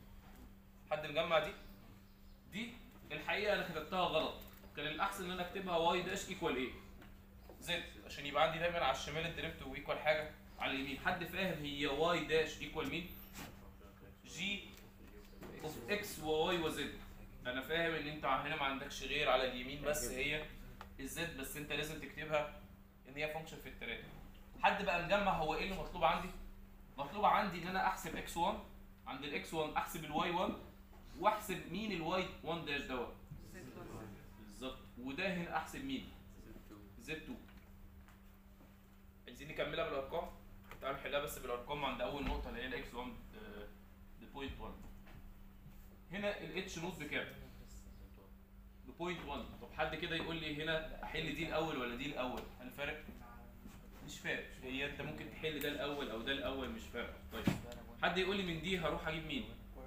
حد مجمع دي دي الحقيقه انا كتبتها غلط كان الاحسن ان انا اكتبها واي داش ايكوال ايه زد عشان يبقى عندي دايما على الشمال الديريفت وايكوال حاجه على اليمين حد فاهم هي واي داش ايكوال مين جي اوف اكس وواي وزد انا فاهم ان انت هنا ما عندكش غير على اليمين بس هي الزد بس انت لازم تكتبها ان هي فانكشن في التلاته حد بقى مجمع هو ايه اللي مطلوب عندي مطلوب عندي ان انا احسب اكس 1 عند الاكس 1 احسب الواي 1 واحسب مين الواي 1 داش دوت بالظبط وده هنا احسب مين زد 2 عايزين نكملها بالارقام تعالوا نحلها بس بالارقام عند اول نقطه اللي هي الاكس 1 بوينت 1 هنا الاتش نوت بكام بوينت 1 طب حد كده يقول لي هنا احل دي الاول ولا دي الاول هل فارق مش فارق هي انت ممكن تحل ده الاول او ده الاول مش فارق طيب حد يقول لي من دي هروح اجيب مين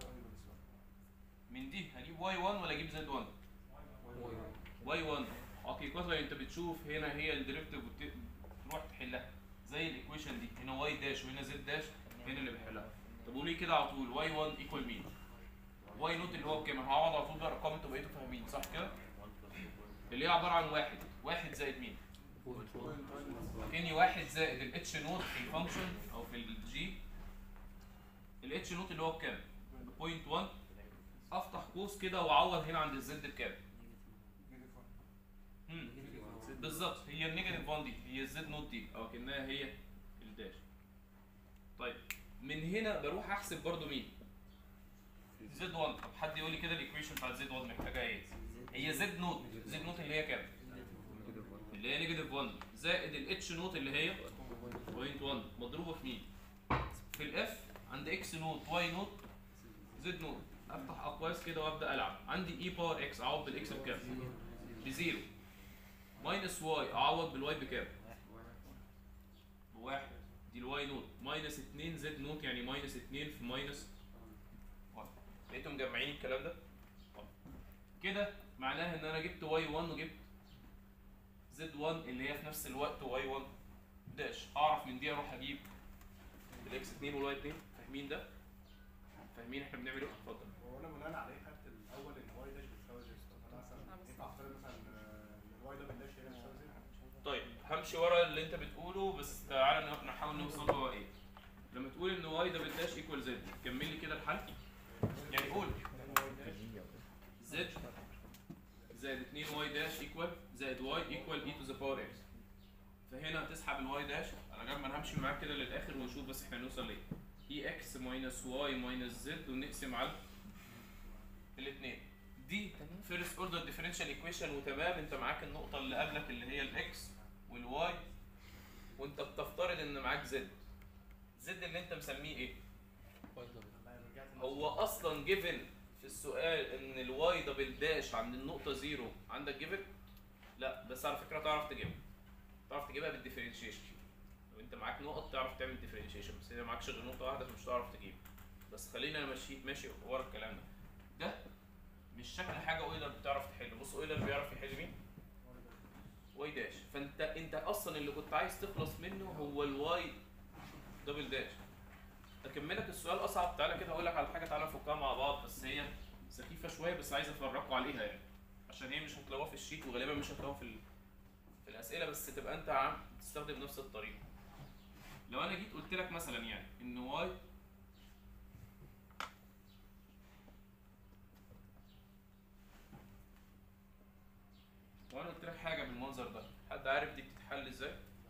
من دي هجيب واي 1 ولا اجيب زد 1 واي 1 حقيقة انت بتشوف هنا هي الديريفتيف تروح تحلها زي الايكويشن دي هنا واي داش وهنا زد داش هنا اللي بحلها طب قولي كده على طول واي 1 ايكوال مين واي نوت اللي هو بكام أنا هقعد على طول بارقام انتوا بقيتوا فاهمين صح كده اللي هي عباره عن واحد واحد زائد مين كاني واحد زائد الاتش نوت في الفانكشن او في الجي الاتش نوت اللي هو بكام بوينت 1 افتح قوس كده واعوض هنا عند الزد بكام مم. بالظبط هي النيجاتيف 1 دي هي الزد نوت دي او كانها هي الداش طيب من هنا بروح احسب برضو مين زد 1 طب حد يقول لي كده الايكويشن بتاعت زد 1 محتاجه ايه هي زد نوت زد نوت اللي هي كام اللي هي نيجاتيف 1 زائد الاتش نوت اللي هي بوينت 1 مضروبه في مين في الاف عند اكس نوت واي نوت زد نوت افتح اقواس كده وابدا العب عندي اي باور اكس اعوض بالاكس بكام بزيرو ماينس واي اعوض بالواي بكام بواحد دي الواي نوت ماينس 2 زد نوت يعني ماينس 2 في ماينس 1 لقيتوا مجمعين الكلام ده طب. كده معناها ان انا جبت واي 1 وجبت زد 1 اللي هي في نفس الوقت واي 1 داش اعرف من دي اروح اجيب الاكس 2 والواي 2 فاهمين ده فاهمين احنا بنعمل ايه اتفضل هو انا بناء عليه خدت الاول ان واي داش بتساوي زيرو طب انا مثلا ينفع افترض مثلا آه، ان الواي دبل داش هي بتساوي زيرو طيب همشي ورا اللي انت بتقوله بس تعالى ن- نحاول نوصل له ايه لما تقول ان واي دبل داش ايكوال زد كمل لي كده الحل يعني قول زد زائد 2 واي داش ايكوال زائد واي ايكوال اي تو ذا باور اكس فهنا هتسحب الواي داش انا جنب ما همشي معاك كده للاخر ونشوف بس احنا هنوصل ليه اي اكس ماينس واي ماينس زد ونقسم على الاثنين دي فيرست اوردر ديفرنشال ايكويشن وتمام انت معاك النقطه اللي قبلك اللي هي الاكس والواي وانت بتفترض ان معاك زد زد اللي انت مسميه ايه هو اصلا جيفن في السؤال ان الواي دبل داش عند النقطه زيرو عندك جيفن لا بس على فكره تعرف تجيبها تعرف تجيبها بالديفرنشيشن لو انت معاك نقط تعرف تعمل ديفرنشيشن بس اذا معكش غير نقطه واحده فمش هتعرف تجيب بس خلينا انا ماشي ماشي ورا الكلام ده ده مش شكل حاجه اويلر بتعرف تحل بص اويلر بيعرف يحل مين واي داش فانت انت اصلا اللي كنت عايز تخلص منه هو الواي دبل داش اكملك السؤال اصعب تعالى كده هقول لك على حاجه تعالى نفكها مع بعض بس هي سخيفه شويه بس عايز افرجكم عليها يعني عشان هي مش هتلاقوها في الشيت وغالبا مش هتلاقوها في ال... في الاسئله بس تبقى انت عم تستخدم نفس الطريقه لو انا جيت قلت لك مثلا يعني ان واي وانا قلت لك حاجه بالمنظر ده حد عارف دي بتتحل ازاي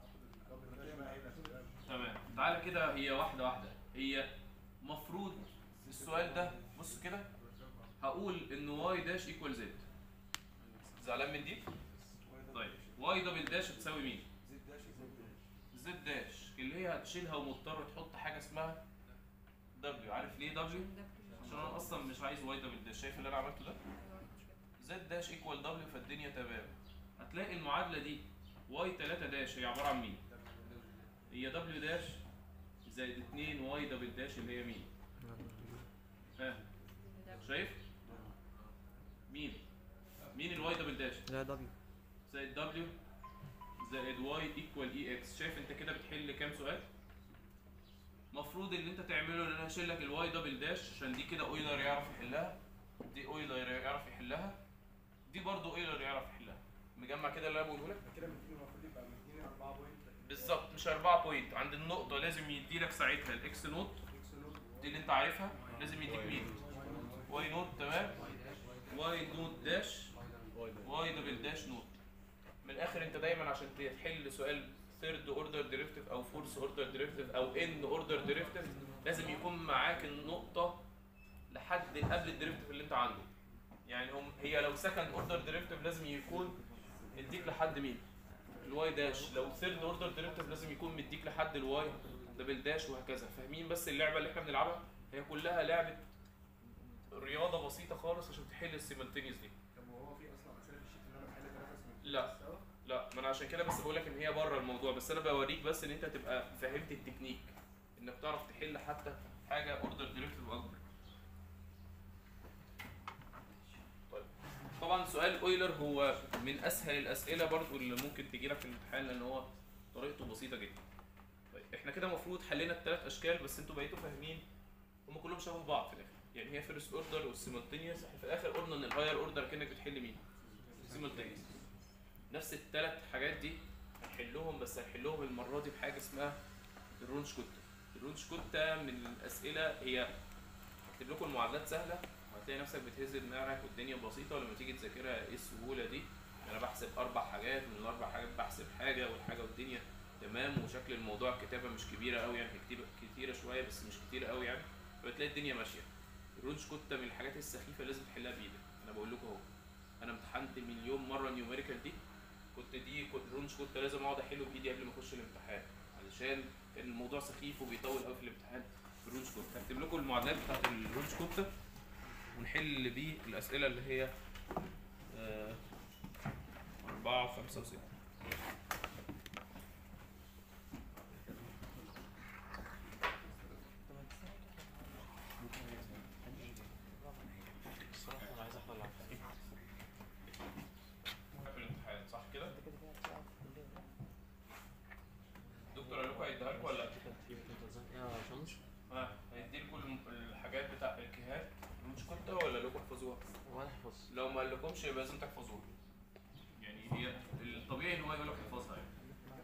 تمام تعالى كده هي واحده واحده هي مفروض السؤال ده بص كده هقول ان واي داش ايكوال زد زعلان من دي طيب واي دبل داش تساوي مين زد داش اللي هي هتشيلها ومضطر تحط حاجه اسمها دبليو عارف ليه دبليو عشان انا اصلا مش عايز واي دبل داش شايف اللي انا عملته ده زد داش ايكوال دبليو فالدنيا تمام هتلاقي المعادله دي واي 3 داش هي عباره عن مين هي دبليو داش زائد 2 واي دبل داش اللي هي مين ها شايف مين مين الواي دبل داش لا دبليو زائد دبليو زائد واي ايكوال اي اكس شايف انت كده بتحل كام سؤال المفروض اللي انت تعمله ان انا هشيل لك الواي دبل داش عشان دي كده اويلر يعرف يحلها دي اويلر يعرف يحلها دي برضو اويلر يعرف يحلها مجمع كده اللي انا بقوله لك كده من اتنين المفروض يبقى من اتنين اربعة بوينت بالظبط مش 4 بوينت عند النقطه لازم يدي لك ساعتها الاكس نوت دي اللي انت عارفها لازم يديك مين واي نوت تمام واي نوت داش واي دبل داش نوت من الاخر انت دايما عشان تحل سؤال ثيرد اوردر ديريفتيف او فورث اوردر ديريفتيف او ان اوردر ديريفتيف لازم يكون معاك النقطه لحد قبل الديريفتيف اللي انت عنده يعني هم هي لو سكند اوردر ديريفتيف لازم يكون مديك لحد مين الواي داش لو ثيرد اوردر ديريفتيف لازم يكون مديك لحد الواي دبل داش وهكذا فاهمين بس اللعبه اللي احنا بنلعبها هي كلها لعبه رياضه بسيطه خالص عشان تحل السيمultaneous دي طب وهو في اصلا اسئله في الشيت ان انا بحل ثلاثة اسمه لا. لا ما انا عشان كده بس بقول لك ان هي بره الموضوع بس انا بوريك بس ان انت تبقى فهمت التكنيك انك تعرف تحل حتى حاجه اوردر ديريفتيف اكبر طيب طبعا سؤال اويلر هو من اسهل الاسئله برضو اللي ممكن تجي لك في الامتحان لان هو طريقته بسيطه جدا طيب احنا كده المفروض حلينا الثلاث اشكال بس انتوا بقيتوا فاهمين هم كلهم شبه بعض في الاخر يعني هي فيرست اوردر والسيمultaneous احنا في الاخر قلنا ان الهاير اوردر كانك بتحل مين simultaneous نفس الثلاث حاجات دي هنحلهم بس هنحلهم المره دي بحاجه اسمها الرونش كوتا الرونش كوتا من الاسئله هي هكتب لكم المعادلات سهله وهتلاقي نفسك بتهز دماغك والدنيا بسيطه ولما تيجي تذاكرها ايه السهوله دي انا بحسب اربع حاجات من الاربع حاجات بحسب حاجه والحاجه والدنيا تمام وشكل الموضوع الكتابه مش كبيره قوي يعني كتيبه كتيره شويه بس مش كتيره قوي يعني فبتلاقي الدنيا ماشيه الرونش كوتا من الحاجات السخيفه لازم تحلها بايدك انا بقول لكم اهو انا امتحنت مليون مره نيوميريكال دي كنت دي كنت رونش كنت لازم اقعد احله بايدي قبل ما اخش الامتحان علشان كان الموضوع سخيف وبيطول قوي في الامتحان في الرونش كوت هكتب لكم المعادلات بتاعت الرونش كوت ونحل بيه الاسئله اللي هي آه، أربعة وخمسة وستة الصراحه انا عايز احضر العب في الامتحان صح كده؟ الدكتور قال لكم هيديها لكم ولا لا؟ يا شمس ها هيدي لكم الحاجات بتاع الكيهات رونش كوت ولا لكم احفظوها؟ ولا احفظ لو ما قالكمش يبقى لازم تحفظوها يعني هي الطبيعي ان هو يقول لك احفظها يعني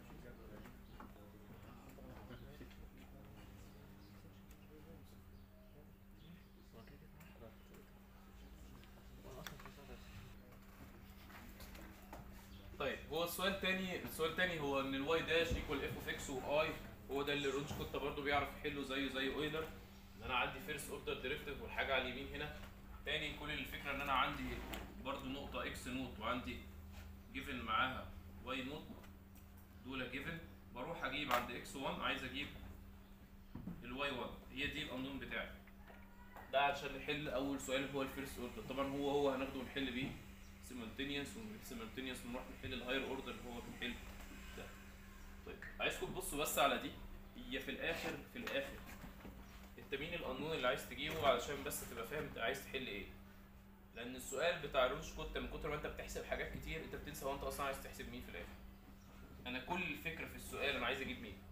طيب هو السؤال الثاني السؤال الثاني هو ان الواي داش ايكوال اف اوف اكس واي هو ده اللي رونش كوتا برضه بيعرف يحله زيه زي اويلر ان انا عندي فيرست اوردر ديريفتيف والحاجه على اليمين هنا تاني كل الفكره ان انا عندي برضو نقطه اكس نوت وعندي جيفن معاها واي نوت دول جيفن بروح اجيب عند اكس 1 عايز اجيب الواي 1 هي دي القانون بتاعي ده عشان نحل اول سؤال هو الفيرست اوردر طبعا هو هو هناخده ونحل بيه سيمultaneous ومن سيمultaneous نروح نحل الهاير اوردر اللي هو بنحل ده طيب عايزكم تبصوا بس على دي هي في الاخر في الاخر انت مين القانون اللي عايز تجيبه علشان بس تبقى فاهم انت عايز تحل ايه لان السؤال بتاع رونش كوتا من كتر ما انت بتحسب حاجات كتير انت بتنسى هو انت اصلا عايز تحسب مين في الاخر انا كل الفكره في السؤال انا عايز اجيب مين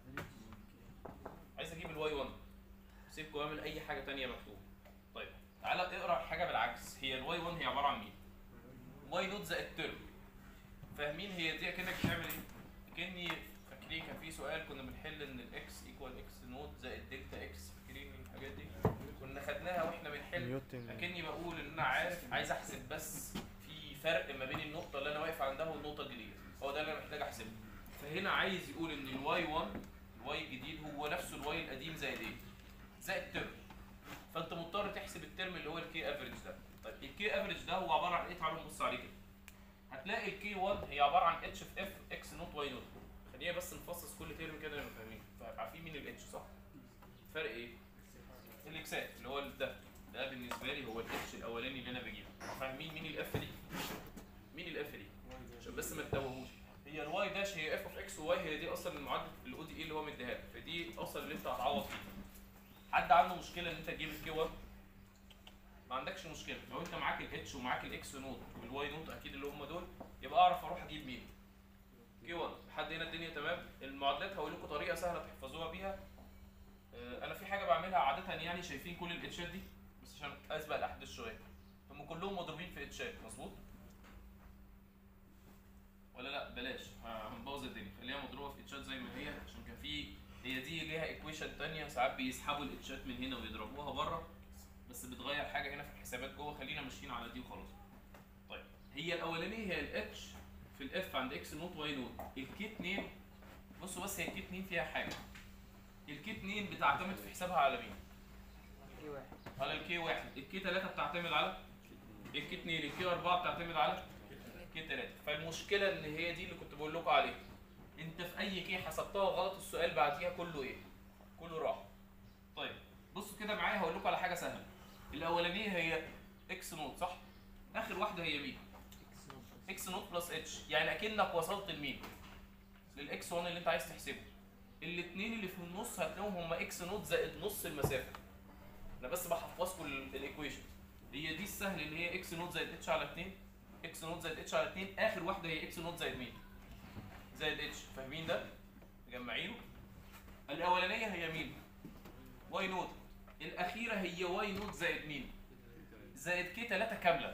عايز اجيب الواي 1 سيبكم اعمل اي حاجه تانية مكتوب طيب تعالى اقرا حاجه بالعكس هي الواي 1 هي عباره عن مين واي نوت زائد ترم فاهمين هي دي كانك بتعمل ايه كاني فاكرين كان في سؤال كنا بنحل ان الاكس ايكوال اكس نوت زائد دلتا اكس فاكرين الحاجات دي كنا خدناها واحنا بنحل نيوتن اكني بقول ان انا عارف عايز احسب بس في فرق ما بين النقطه اللي انا واقف عندها والنقطه الجديده هو ده اللي انا محتاج احسبه فهنا عايز يقول ان الواي 1 الواي الجديد هو نفسه الواي القديم زائد ايه زائد ترم فانت مضطر تحسب الترم اللي هو الكي افريج ده طيب الكي افريج ده هو عباره عن ايه تعالوا نبص عليه كده هتلاقي الكي 1 هي عباره عن اتش في اف اكس نوت واي نوت خلينا بس نفصص كل ترم كده نبقى فاهمين عارفين مين الاتش صح فرق ايه الاكسات اللي هو ده ده بالنسبه لي هو الاتش الاولاني اللي انا بجيبه فاهمين مين الاف دي مين الاف دي عشان بس ما تتوهوش هي الواي داش هي اف اوف اكس وواي هي دي اصلا المعادله الاو دي اي اللي هو مديها لك فدي اصلا اللي انت هتعوض فيها حد عنده مشكله ان انت تجيب الكي 1 ما عندكش مشكله لو انت معاك الاتش ومعاك الاكس نوت والواي نوت اكيد اللي هم دول يبقى اعرف اروح اجيب مين كي 1 لحد هنا الدنيا تمام المعادلات هقول لكم طريقه سهله تحفظوها بيها آه، انا في حاجه بعملها عاده يعني شايفين كل الاتشات دي بس عشان اسبق الاحداث شويه هم كلهم مضروبين في اتشات مظبوط ولا لا بلاش ه- هنبوظ الدنيا خليها مضروبه في اتشات زي ما هي عشان كان في هي دي ليها ايكويشن تانية ساعات بيسحبوا الاتشات من هنا ويضربوها بره بس بتغير حاجه هنا في الحسابات جوه خلينا ماشيين على دي وخلاص طيب هي الاولانيه هي الاتش في الاف عند اكس نوت واي نوت الكي 2 بصوا بس هي الكي 2 فيها حاجه الكي 2 بتعتمد في حسابها على مين كي واحد على الكي 1 الكي 3 بتعتمد على الكي 2 الكي 4 بتعتمد على كي 3 فالمشكله ان هي دي اللي كنت بقول لكم عليها انت في اي كي حسبتها غلط السؤال بعديها كله ايه كله راح طيب بصوا كده معايا هقول لكم على حاجه سهله الاولانيه هي اكس نوت صح اخر واحده هي مين اكس نوت بس. اكس نوت بلس اتش يعني اكنك وصلت لمين للاكس 1 اللي انت عايز تحسبه الاثنين اللي في النص هتلاقيهم هم اكس نوت زائد نص المسافه انا بس بحفظكم الايكويشن هي دي السهل اللي هي اكس نوت زائد اتش على 2 اكس نوت زائد اتش على 2 اخر واحده هي اكس نوت زائد مين زائد اتش فاهمين ده مجمعينه الاولانيه هي مين واي نوت الاخيره هي واي نوت زائد مين زائد كي 3 كامله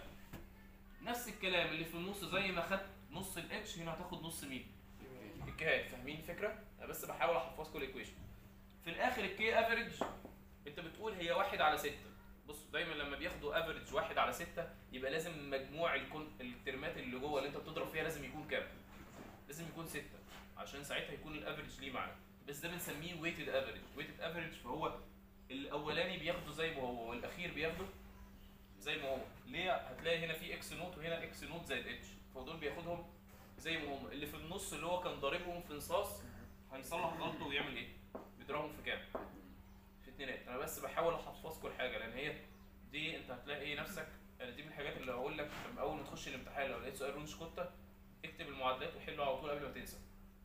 نفس الكلام اللي في النص زي ما خدت نص الاتش هنا هتاخد نص مين الكيهات فاهمين الفكره انا بس بحاول احفظكم الايكويشن في الاخر الكي افريج انت بتقول هي واحد على ستة بصوا دايما لما بياخدوا افريج واحد على ستة يبقى لازم مجموع الكون الترمات اللي جوه اللي انت بتضرب فيها لازم يكون كام لازم يكون ستة عشان ساعتها يكون الافريج ليه معنى بس ده بنسميه ويتد افريج ويتد افريج فهو الاولاني بياخده زي ما هو والاخير بياخده زي ما هو ليه هتلاقي هنا في اكس نوت وهنا اكس نوت زائد اتش فدول بياخدهم زي ما هم اللي في النص اللي هو كان ضاربهم في انصاص هيصلح غلطه ويعمل ايه بيضربهم في كام في اتنينات انا بس بحاول احفظكم الحاجه لان هي دي انت هتلاقي نفسك يعني دي من الحاجات اللي هقول لك لما اول ما تخش الامتحان لو لقيت سؤال رونش كوتا اكتب المعادلات وحله على طول قبل ما تنسى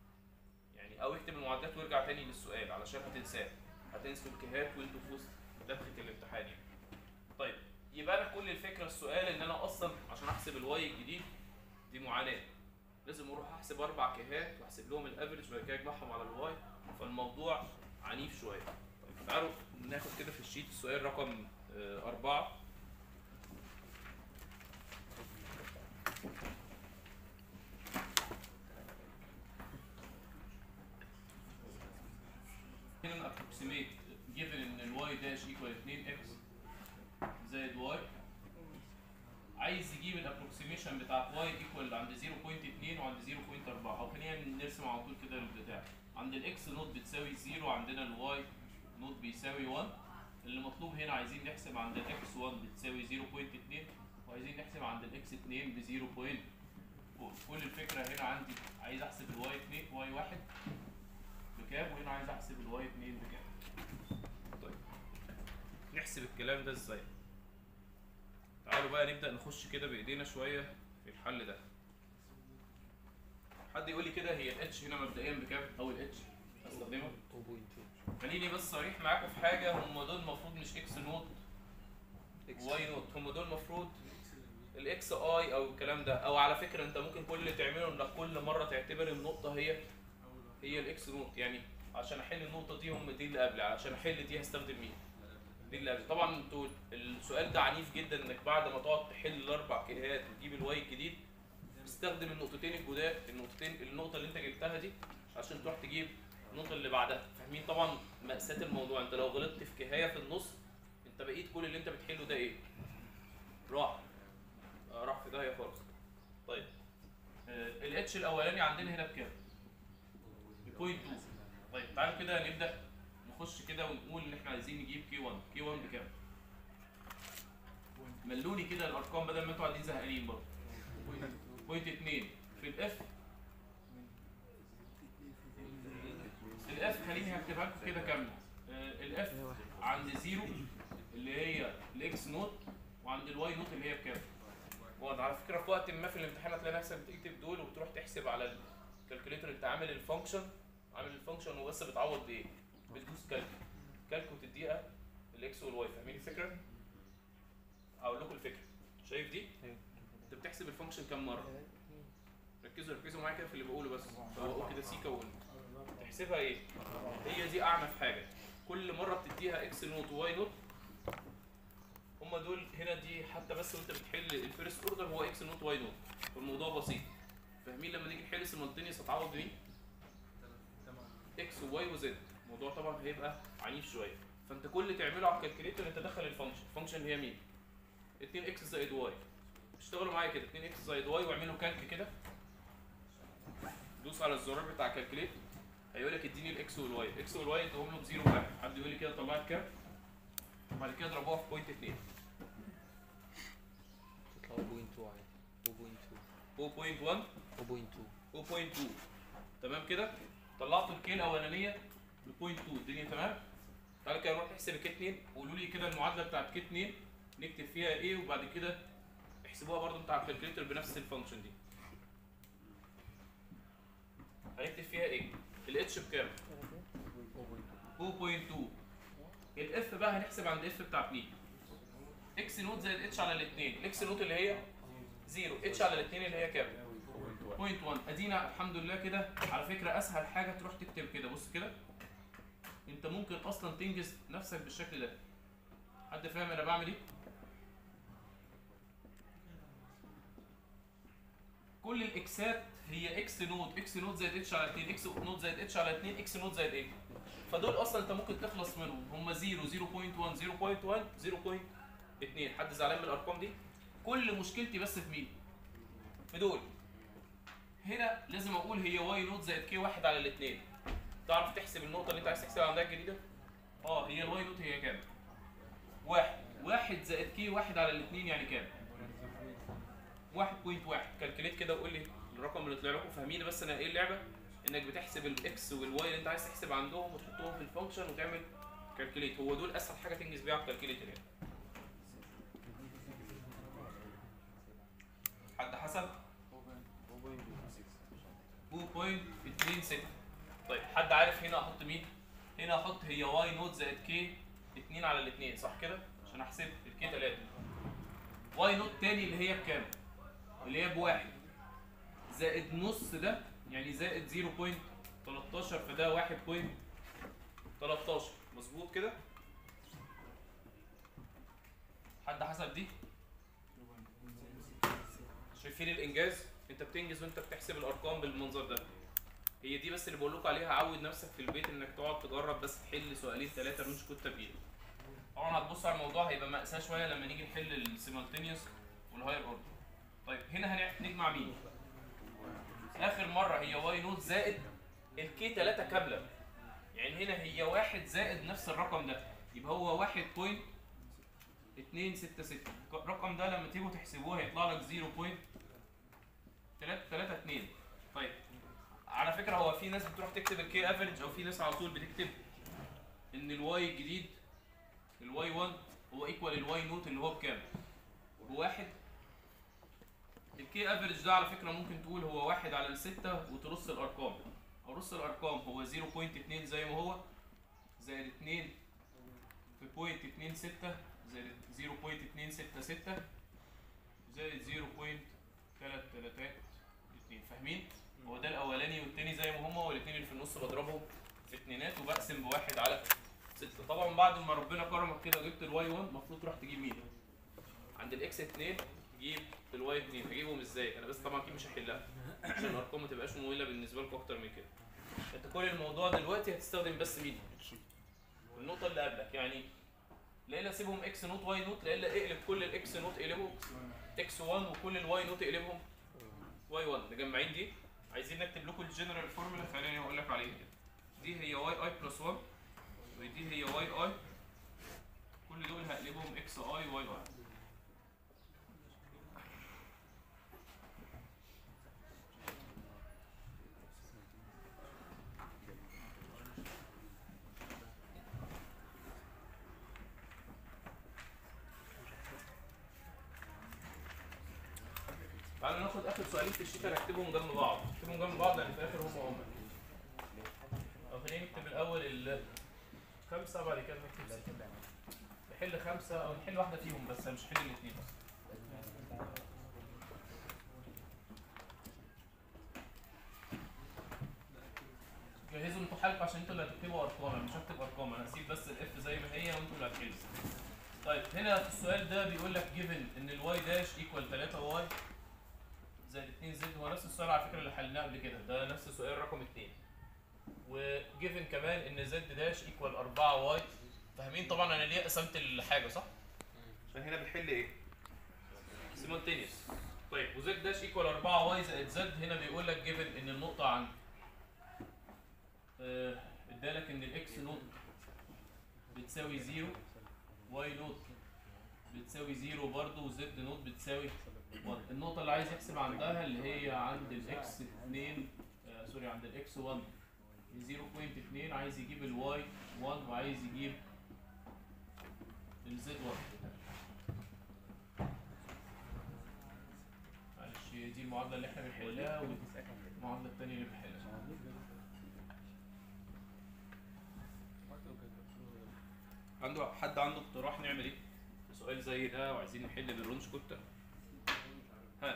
يعني او اكتب المعادلات وارجع تاني للسؤال علشان هتنساه هتنسوا الكهات وانتوا في وسط دبخه الامتحان يعني طيب يبقى انا كل الفكره السؤال ان انا اصلا عشان احسب الواي الجديد دي معاناه لازم اروح احسب اربع كيهات واحسب لهم الافرج وبعد كده اجمعهم على الواي فالموضوع عنيف شويه طيب تعالوا ناخد كده في الشيت السؤال رقم آه، أربعة هنا approximate given ان الواي داش equal 2x زائد y عايز يجيب الابروكسيميشن بتاعت y ايكوال عند 0.2 وعند 0.4 او خلينا نرسم على طول كده البتاع عند الاكس نوت بتساوي 0 عندنا الواي نوت بيساوي 1 اللي مطلوب هنا عايزين نحسب عند الاكس 1 بتساوي 0.2 وعايزين نحسب عند الاكس 2 ب 0. كل الفكره هنا عندي عايز احسب الواي 2 واي 1 بكام وهنا عايز احسب الواي 2 بكام طيب نحسب الكلام ده ازاي تعالوا بقى نبدأ نخش كده بإيدينا شوية في الحل ده حد يقول لي كده هي الاتش هنا مبدئيا بكام أو الاتش هستخدمها خليني بس صريح معاكم في حاجة هم دول المفروض مش اكس نوت واي نوت هم دول المفروض الاكس اي او الكلام ده او على فكره انت ممكن كل اللي تعمله انك كل مره تعتبر النقطه هي هي الاكس نوت يعني عشان احل النقطه دي هم دي اللي قبل عشان احل دي هستخدم مين دي اللي قبل طبعا انتوا السؤال ده عنيف جدا انك بعد ما تقعد تحل الاربع كيهات وتجيب الواي الجديد استخدم النقطتين الجداد النقطتين النقطه اللي انت جبتها دي عشان تروح تجيب النقطه اللي بعدها فاهمين طبعا مأساة الموضوع انت لو غلطت في كهايه في النص انت بقيت كل اللي انت بتحله ده ايه راح آه، راح في داهيه خالص طيب الاتش الاولاني عندنا هنا بكام بوينت 2 طيب تعالوا كده نبدا نخش كده ونقول ان احنا عايزين نجيب كي 1 كي 1 بكام ملوني كده الارقام بدل ما انتوا قاعدين زهقانين برضه بوينت 2 في الاف الاف خليني هكتبها لكم كده كامله الاف عند زيرو اللي هي الاكس نوت وعند الواي نوت اللي هي بكام واضح على فكره في وقت ما في الامتحان هتلاقي نفسك بتكتب دول وبتروح تحسب على الكالكوليتر انت عامل الفانكشن عامل الفانكشن وبس بتعوض بايه بتدوس كالك كالك وتديها الاكس والواي فاهمين الفكره هقول لكم الفكره شايف دي انت بتحسب الفانكشن كام مره ركزوا ركزوا معايا كده في اللي بقوله بس فوقوا كده سيكا وقول تحسبها ايه هي دي اعنف حاجه كل مره بتديها اكس نوت وواي نوت هما دول هنا دي حتى بس وانت بتحل الفيرست اوردر هو اكس نوت واي نوت والموضوع بسيط فاهمين لما نيجي نحل سيمالتينيوس هتعوض بمين؟ اكس وواي وزد الموضوع طبعا هيبقى عنيف شويه فانت كل اللي تعمله على الكالكوليتر انت دخل الفانكشن الفانكشن هي مين 2 اكس زائد واي اشتغلوا معايا كده 2 اكس زائد واي واعملوا كالك كده دوس على الزرار بتاع كالكوليت هيقول لك اديني الاكس والواي الاكس والواي ادهم له بزيرو واحد حد يقول لي كده طلعت كام وبعد كده اضربوها في بوينت 2 تطلعوا بوينت 2 بوينت 2 0.1 0.2 0.2 تمام كده طلعتوا الكي الاولانيه ب 0.2 الدنيا تمام تعالى كده نروح نحسب الكي 2 قولوا لي كده المعادله بتاعت كي 2 نكتب فيها ايه وبعد كده احسبوها برضو انت على الكالكوليتر بنفس الفانكشن دي هنكتب فيها ايه الاتش بكام 2.2 الاف بقى هنحسب عند اف بتاع مين اكس نوت زائد اتش على الاثنين الاكس نوت اللي هي 0 اتش على الاثنين اللي هي كام 0.1 ادينا الحمد لله كده على فكره اسهل حاجه تروح تكتب كده بص كده انت ممكن اصلا تنجز نفسك بالشكل ده حد فاهم انا بعمل ايه كل الاكسات هي اكس نوت اكس نوت زائد اتش على 2 اكس نوت زائد اتش على 2 اكس نوت زائد ايه فدول اصلا انت ممكن تخلص منهم هم 0 0.1 0.1 0.2 حد زعلان من الارقام دي كل مشكلتي بس في مين في دول هنا لازم اقول هي واي نوت زائد كي واحد على الاثنين تعرف تحسب النقطه اللي انت عايز تحسبها عندها الجديده اه هي الواي نوت هي كام واحد واحد زائد كي واحد على الاثنين يعني كام 1.1 كالكليت كده وقول لي الرقم اللي طلع لكم فاهمين بس انا ايه اللعبه انك بتحسب الاكس والواي اللي انت عايز تحسب عندهم وتحطهم في الفانكشن وتعمل كالكليت هو دول اسهل حاجه تنجز بيها على الكالكليتر يعني حد حسب 2.26 طيب حد عارف هنا احط مين هنا احط هي واي نوت زائد كي 2 على الاثنين صح كده عشان احسب الكي 3 واي نوت تاني اللي هي بكام اللي هي بواحد زائد نص ده يعني زائد 0.13 فده 1.13 مظبوط كده حد حسب دي شايفين الانجاز انت بتنجز وانت بتحسب الارقام بالمنظر ده هي دي بس اللي بقول لكم عليها عود نفسك في البيت انك تقعد تجرب بس تحل سؤالين ثلاثه مش كتة بايدك طبعا هتبص على الموضوع هيبقى مأساة شويه لما نيجي نحل السيمالتينيوس والهاير اوردر طيب هنا هنجمع مين اخر مره هي واي نوت زائد الكي 3 كامله يعني هنا هي واحد زائد نفس الرقم ده يبقى هو واحد بوينت اتنين ستة ستة الرقم ده لما تيجوا تحسبوه هيطلع لك زيرو بوينت تلاتة تلاتة اتنين طيب على فكرة هو في ناس بتروح تكتب الكي افريج او في ناس على طول بتكتب ان الواي الجديد الواي 1 هو ايكوال الواي نوت اللي هو بكام؟ بواحد الكي افريج ده على فكرة ممكن تقول هو واحد على الستة وترص الارقام او رص الارقام هو 0.2 زي ما هو زائد 2 في بوينت 2 6 زائد 0.266 زائد 0.332 فاهمين؟ هو ده الاولاني والتاني زي ما هما والاثنين اللي في النص بضربهم في اتنينات وبقسم بواحد على ستة طبعا بعد ما ربنا كرمك كده وجبت الواي 1 المفروض تروح تجيب مين؟ عند الاكس 2 تجيب الواي 2 هجيبهم ازاي؟ انا بس طبعا اكيد مش هحلها عشان الارقام ما تبقاش ممله بالنسبه لكم اكتر من كده انت كل الموضوع دلوقتي هتستخدم بس مين؟ النقطه اللي قبلك يعني لا الا سيبهم اكس نوت واي نوت لا الا اقلب كل الاكس نوت اقلبهم اكس 1 وكل الواي نوت اقلبهم واي 1 مجمعين دي عايزين نكتب لكم الجنرال فورمولا خليني اقول لك عليها كده دي هي واي اي بلس 1 ودي هي واي اي كل دول هقلبهم اكس اي واي اي تعالوا ناخد اخر سؤالين في الشيت هنكتبهم جنب بعض نكتبهم جنب بعض لان في الاخر هم هم او خلينا نكتب الاول الخمسه بعد كده نكتب سته نحل خمسه او نحل واحده فيهم بس مش نحل الاثنين جهزوا انتوا حالكم عشان انتوا اللي هتكتبوا ارقام انا مش هكتب ارقام انا هسيب بس الاف زي ما هي وانتوا اللي هتحلوا طيب هنا في السؤال ده بيقول لك given ان الواي داش ايكوال 3 واي زائد 2 زد هو نفس السؤال على فكره اللي حلناه قبل كده ده نفس السؤال رقم 2 وجيفن كمان ان زد داش ايكوال 4 واي فاهمين طبعا انا ليه قسمت الحاجه صح؟ عشان هنا بنحل ايه؟ سيمultaneous طيب وزد داش ايكوال 4 واي زائد زد هنا بيقول لك جيفن ان النقطه عند آه، ادالك ان الاكس نوت بتساوي 0 واي نوت بتساوي 0 برضه وزد نوت بتساوي 1 النقطة اللي عايز يحسب عندها اللي هي عند الاكس 2 آه سوري عند الاكس 1 0.2 عايز يجيب الواي 1 وعايز يجيب الزد 1 معلش هي دي المعادلة اللي احنا بنحلها والمعادلة التانية اللي بنحلها عنده حد عنده اقتراح نعمل ايه؟ في سؤال زي ده وعايزين نحل بالرونش كوتا ها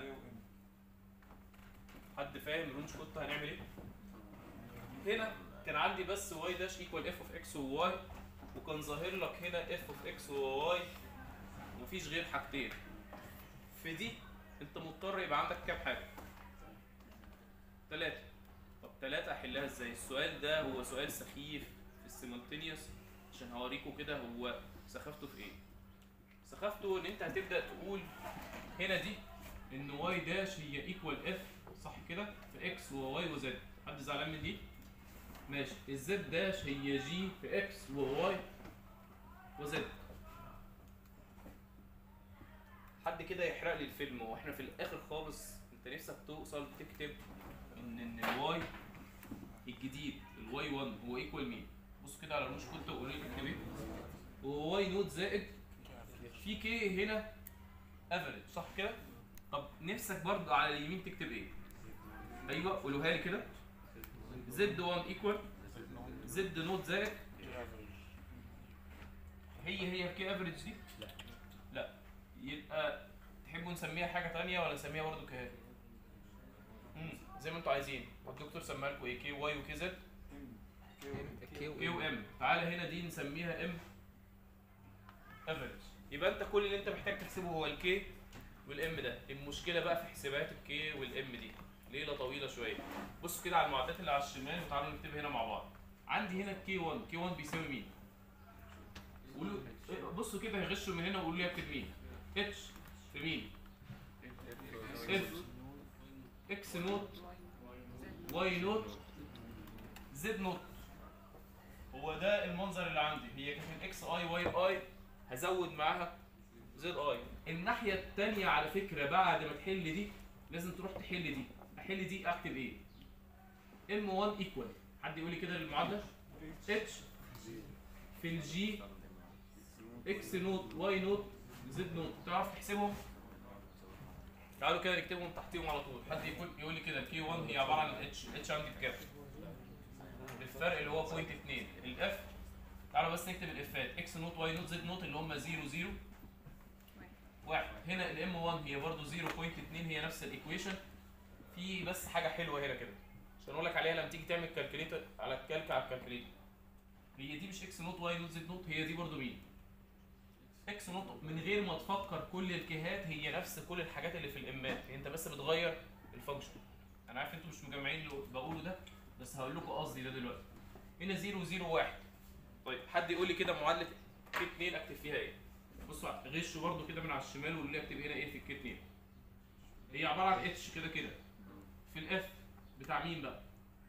حد فاهم رونش كوتا هنعمل ايه؟ هنا كان عندي بس واي داش ايكوال اف اوف اكس وواي وكان ظاهر لك هنا اف اوف اكس وواي ومفيش غير حاجتين في دي انت مضطر يبقى عندك كام حاجه؟ ثلاثة طب ثلاثة احلها ازاي؟ السؤال ده هو سؤال سخيف في السيمultaneous عشان هوريكم كده هو سخافته في ايه سخافته ان انت هتبدا تقول هنا دي ان واي داش هي ايكوال اف صح كده في اكس وواي وزد حد زعلان من دي ماشي الزد داش هي جي في اكس وواي وزد حد كده يحرق لي الفيلم واحنا في الاخر خالص انت نفسك توصل تكتب ان ان الواي الجديد الواي 1 هو ايكوال مين بص كده على المش كنت وقولوا لي تكتب ايه وهو واي نوت زائد في كي هنا افريج صح كده طب نفسك برضو على اليمين تكتب ايه ايوه قولوها لي كده زد 1 ايكوال زد نوت زائد هي هي الكي افريج دي لا لا يبقى تحبوا نسميها حاجه تانية ولا نسميها برضو كي امم زي ما انتوا عايزين والدكتور سماها لكم ايه كي واي وكي زد كي وام تعالى هنا دي نسميها ام افريج يبقى انت كل اللي انت محتاج تحسبه هو الكي والام ده المشكله بقى في حسابات الكي والام دي ليله طويله شويه بصوا كده على المعادلات اللي على الشمال وتعالوا نكتبها هنا مع بعض عندي هنا الكي 1 كي 1 بيساوي مين قولوا إيه، بصوا كده هيغشوا من هنا وقولوا لي اكتب مين اتش في مين اف اكس نوت واي نوت زد نوت هو ده المنظر اللي عندي هي كانت اكس اي واي اي هزود معاها زد اي الناحيه الثانيه على فكره بعد ما تحل دي لازم تروح تحل دي احل دي اكتب ايه ام 1 ايكوال حد يقول لي كده المعادله اتش في الجي اكس نوت واي نوت زد نوت تعرف تحسبهم تعالوا كده نكتبهم تحتيهم على طول حد يقول يقول لي كده الكي 1 هي عباره عن اتش اتش عندي بكام الفرق اللي هو 0.2 الاف تعالوا بس نكتب الافات اكس نوت واي نوت زد نوت اللي هم 0 0 واحد هنا الام 1 هي برضو 0.2 هي نفس الايكويشن في بس حاجه حلوه هنا كده عشان اقول لك عليها لما تيجي تعمل كالكوليتر على الكالك على الكالكوليتر هي دي مش اكس نوت واي نوت زد نوت هي دي برضو مين اكس نوت من غير ما تفكر كل الكيهات هي نفس كل الحاجات اللي في الامات انت بس بتغير الفانكشن انا عارف انتوا مش مجمعين اللي بقوله ده بس هقول لكم قصدي ده دلوقتي هنا 0 0 1 طيب حد يقول لي كده معادله كي 2 اكتب فيها ايه بصوا غشوا برضو كده من على الشمال وقولوا لي اكتب هنا ايه في الكي 2 هي عباره عن اتش كده كده في الاف بتاع مين بقى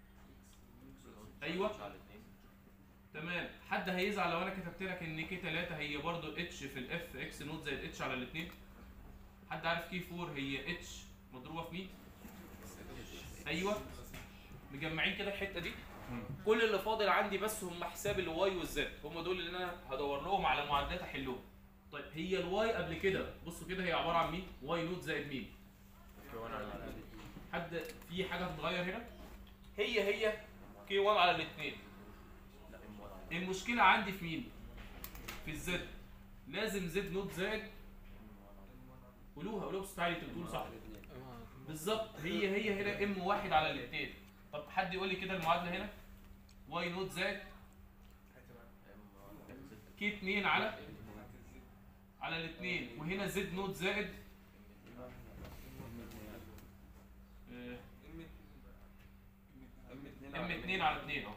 ايوه تمام حد هيزعل لو انا كتبت لك ان كي 3 هي برضو اتش في الاف اكس نوت زائد اتش على الاثنين حد عارف كي 4 هي اتش مضروبه في مين ايوه مجمعين كده الحته دي كل اللي فاضل عندي بس هم حساب الواي والزد هم دول اللي انا هدور لهم على معادلات احلهم طيب هي الواي قبل كده بصوا كده هي عباره عن مين واي نوت زائد مين حد في حاجه هتتغير هنا هي هي كي 1 على الاثنين المشكله عندي في مين في الزد لازم زد نوت زائد قولوها قولوها بصوت عالي انتوا بتقولوا صح بالظبط هي هي هنا ام واحد على الاثنين طب حد يقول لي كده المعادله هنا واي نوت زائد كي 2 على على الاثنين وهنا زد نوت زائد آه، ام 2 على 2 اهو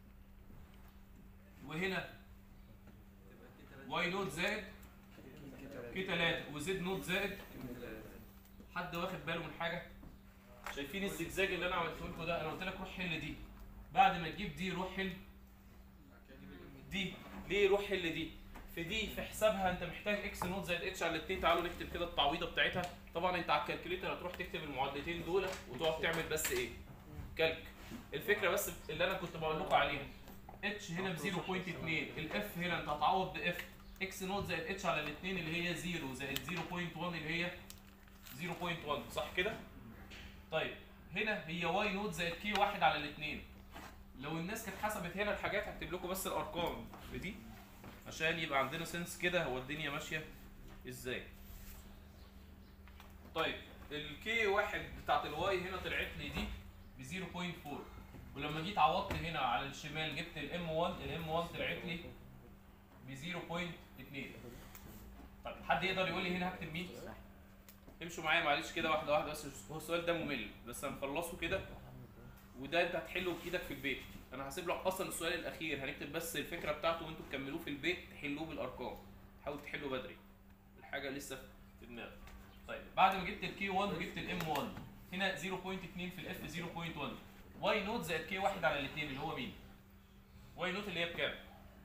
وهنا واي نوت زائد كي 3 وزد نوت زائد حد واخد باله من حاجه شايفين الزجزاج اللي انا عملته لكم ده انا قلت لك روح حل دي بعد ما تجيب دي روح حل دي ليه روح حل دي في دي في حسابها انت محتاج اكس نوت زائد اتش على الاثنين تعالوا نكتب كده التعويضه بتاعتها طبعا انت على الكالكوليتر هتروح تكتب المعادلتين دول وتقعد تعمل بس ايه كالك الفكره بس اللي انا كنت بقول لكم عليها اتش هنا ب 0.2 الاف هنا انت هتعوض باف اكس نوت زائد اتش على الاثنين اللي هي 0 زائد 0.1 اللي هي 0.1 صح كده طيب هنا هي واي نوت زائد كي واحد على الاثنين لو الناس كانت حسبت هنا الحاجات هكتب لكم بس الارقام في دي عشان يبقى عندنا سنس كده هو الدنيا ماشيه ازاي طيب الكي واحد بتاعت الواي هنا طلعت لي دي ب 0.4 ولما جيت عوضت هنا على الشمال جبت الام 1 الام 1 طلعت لي ب 0.2 طيب حد يقدر يقول لي هنا هكتب مين؟ امشوا معايا معلش كده واحده واحده بس هو السؤال ده ممل بس هنخلصه كده وده انت هتحله بايدك في البيت انا هسيب لك اصلا السؤال الاخير هنكتب بس الفكره بتاعته وانتوا تكملوه في البيت تحلوه بالارقام حاول تحله بدري الحاجه لسه في دماغك طيب بعد ما جبت الكي 1 وجبت الام 1 هنا 0.2 في الاف 0.1 واي نوت زائد كي واحد على الاثنين اللي هو مين؟ واي نوت اللي هي بكام؟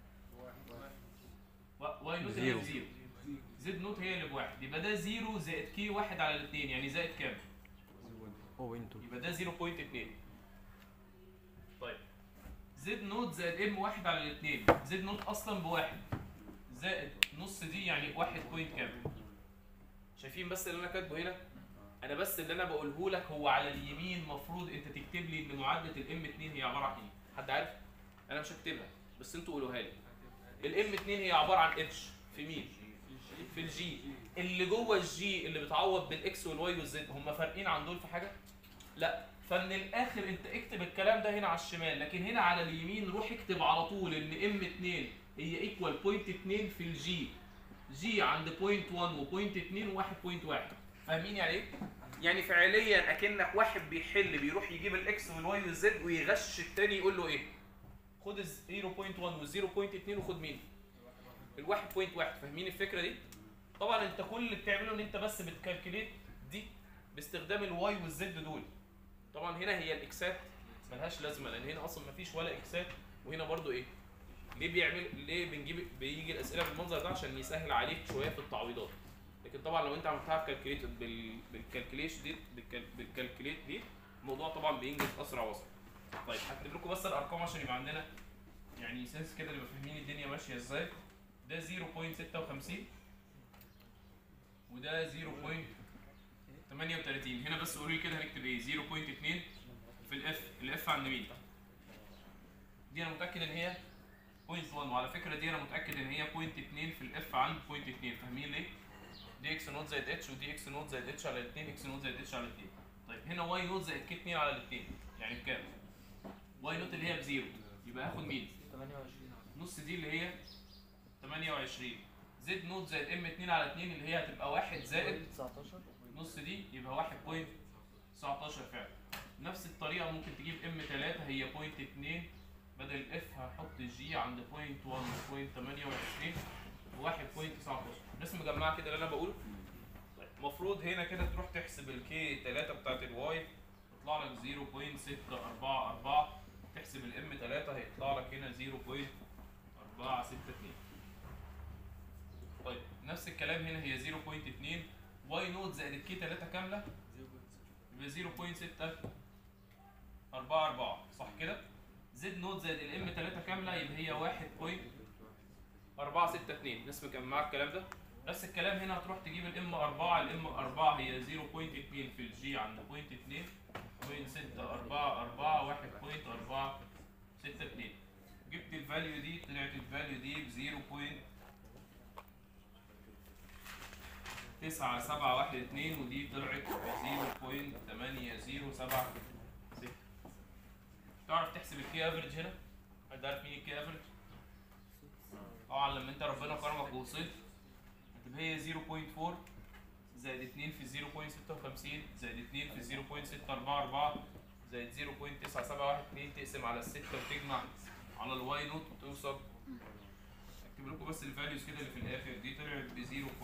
و- واي نوت اللي هي زيرو. بزيرو زد نوت هي اللي بواحد يبقى ده زيرو زائد كي واحد على الاثنين يعني زائد كام؟ او انتو يبقى ده 0.2 طيب زد نوت زائد ام واحد على الاثنين زد نوت اصلا بواحد زائد نص دي يعني واحد بوينت كام شايفين بس اللي انا كاتبه هنا انا بس اللي انا بقوله لك هو على اليمين المفروض انت تكتب لي ان معادله الام 2 هي عباره عن ايه حد عارف انا مش هكتبها بس انتوا قولوها لي الام 2 هي عباره عن اتش في مين في الجي اللي جوه الجي اللي بتعوض بالاكس والواي والزد هم فارقين عن دول في حاجه لا فمن الاخر انت اكتب الكلام ده هنا على الشمال لكن هنا على اليمين روح اكتب على طول ان ام 2 هي ايكوال بوينت 2 في الجي جي عند بوينت 1 وبوينت 2 و1.1 فاهمين يعني ايه؟ يعني فعليا اكنك واحد بيحل بيروح يجيب الاكس والواي والزد ويغش التاني يقول له ايه؟ خد ال 0.1 وال 0.2 وخد مين؟ ال 1.1 فاهمين الفكره دي؟ طبعا انت كل اللي بتعمله ان انت بس بتكالكليت دي باستخدام الواي والزد دول طبعا هنا هي الاكسات ملهاش لازمه لان هنا اصلا مفيش ولا اكسات وهنا برضو ايه ليه بيعمل ليه بنجيب بيجي الاسئله بالمنظر ده عشان يسهل عليك شويه في التعويضات لكن طبعا لو انت عملتها بكالكليت بال بالكالكليش دي بالكال بالكالكليت دي الموضوع طبعا بينجز اسرع واسرع طيب هكتب لكم بس الارقام عشان يبقى عندنا يعني سنس كده نبقى فاهمين الدنيا ماشيه ازاي ده 0.56 وده 0.38 هنا بس قولوا لي كده هنكتب ايه 0.2 في الاف الاف عند مين دي انا متاكد ان هي 0.1 وعلى فكره دي انا متاكد ان هي 0.2 في الاف عند 0.2 فاهمين ليه دي اكس نوت زائد اتش ودي اكس نوت زائد اتش على 2 اكس نوت زائد اتش على 2 طيب هنا واي نوت زائد كي 2 على 2 يعني بكام؟ واي نوت اللي هي بزيرو يبقى هاخد مين؟ 28 نص دي اللي هي 28 زد نوت زائد ام 2 على 2 اللي هي هتبقى 1 زائد 19 نص دي يبقى 1.19 فعلا نفس الطريقه ممكن تجيب ام 3 هي بوينت 2 بدل الاف هحط الجي عند بوينت 1 بوينت 28 و1.19 الناس مجمعه كده اللي انا بقوله طيب المفروض هنا كده تروح تحسب الكي 3 بتاعت الواي يطلع لك 0.644 تحسب الام 3 هيطلع لك هنا 0.462 طيب نفس الكلام هنا هي 0.2 واي نوت زائد الكي 3 كامله يبقى 0.644 صح كده زد نوت زائد الام 3 كامله يبقى هي 1.462 الناس مجمعه الكلام ده نفس الكلام هنا هتروح تجيب الام 4 الام 4 هي 0.2 في الجي عند بوينت 2 بوينت 6 4 4 1.462 جبت الفاليو دي طلعت الفاليو دي ب 0. تسعة سبعة واحد اتنين ودي طلعت زيرو بوينت تمانية زيرو سبعة ستة تعرف تحسب الكي افريج هنا؟ حد عارف مين الكي افريج؟ طبعا لما انت ربنا كرمك ووصلت هتبقى هي 0.4 زائد 2 في 0.56 زائد 2 في 0.644 زائد 0.9712 تقسم على الستة وتجمع على الواي نوت وتوصل اكتب لكم بس الفاليوز كده اللي في الاخر دي طلعت ب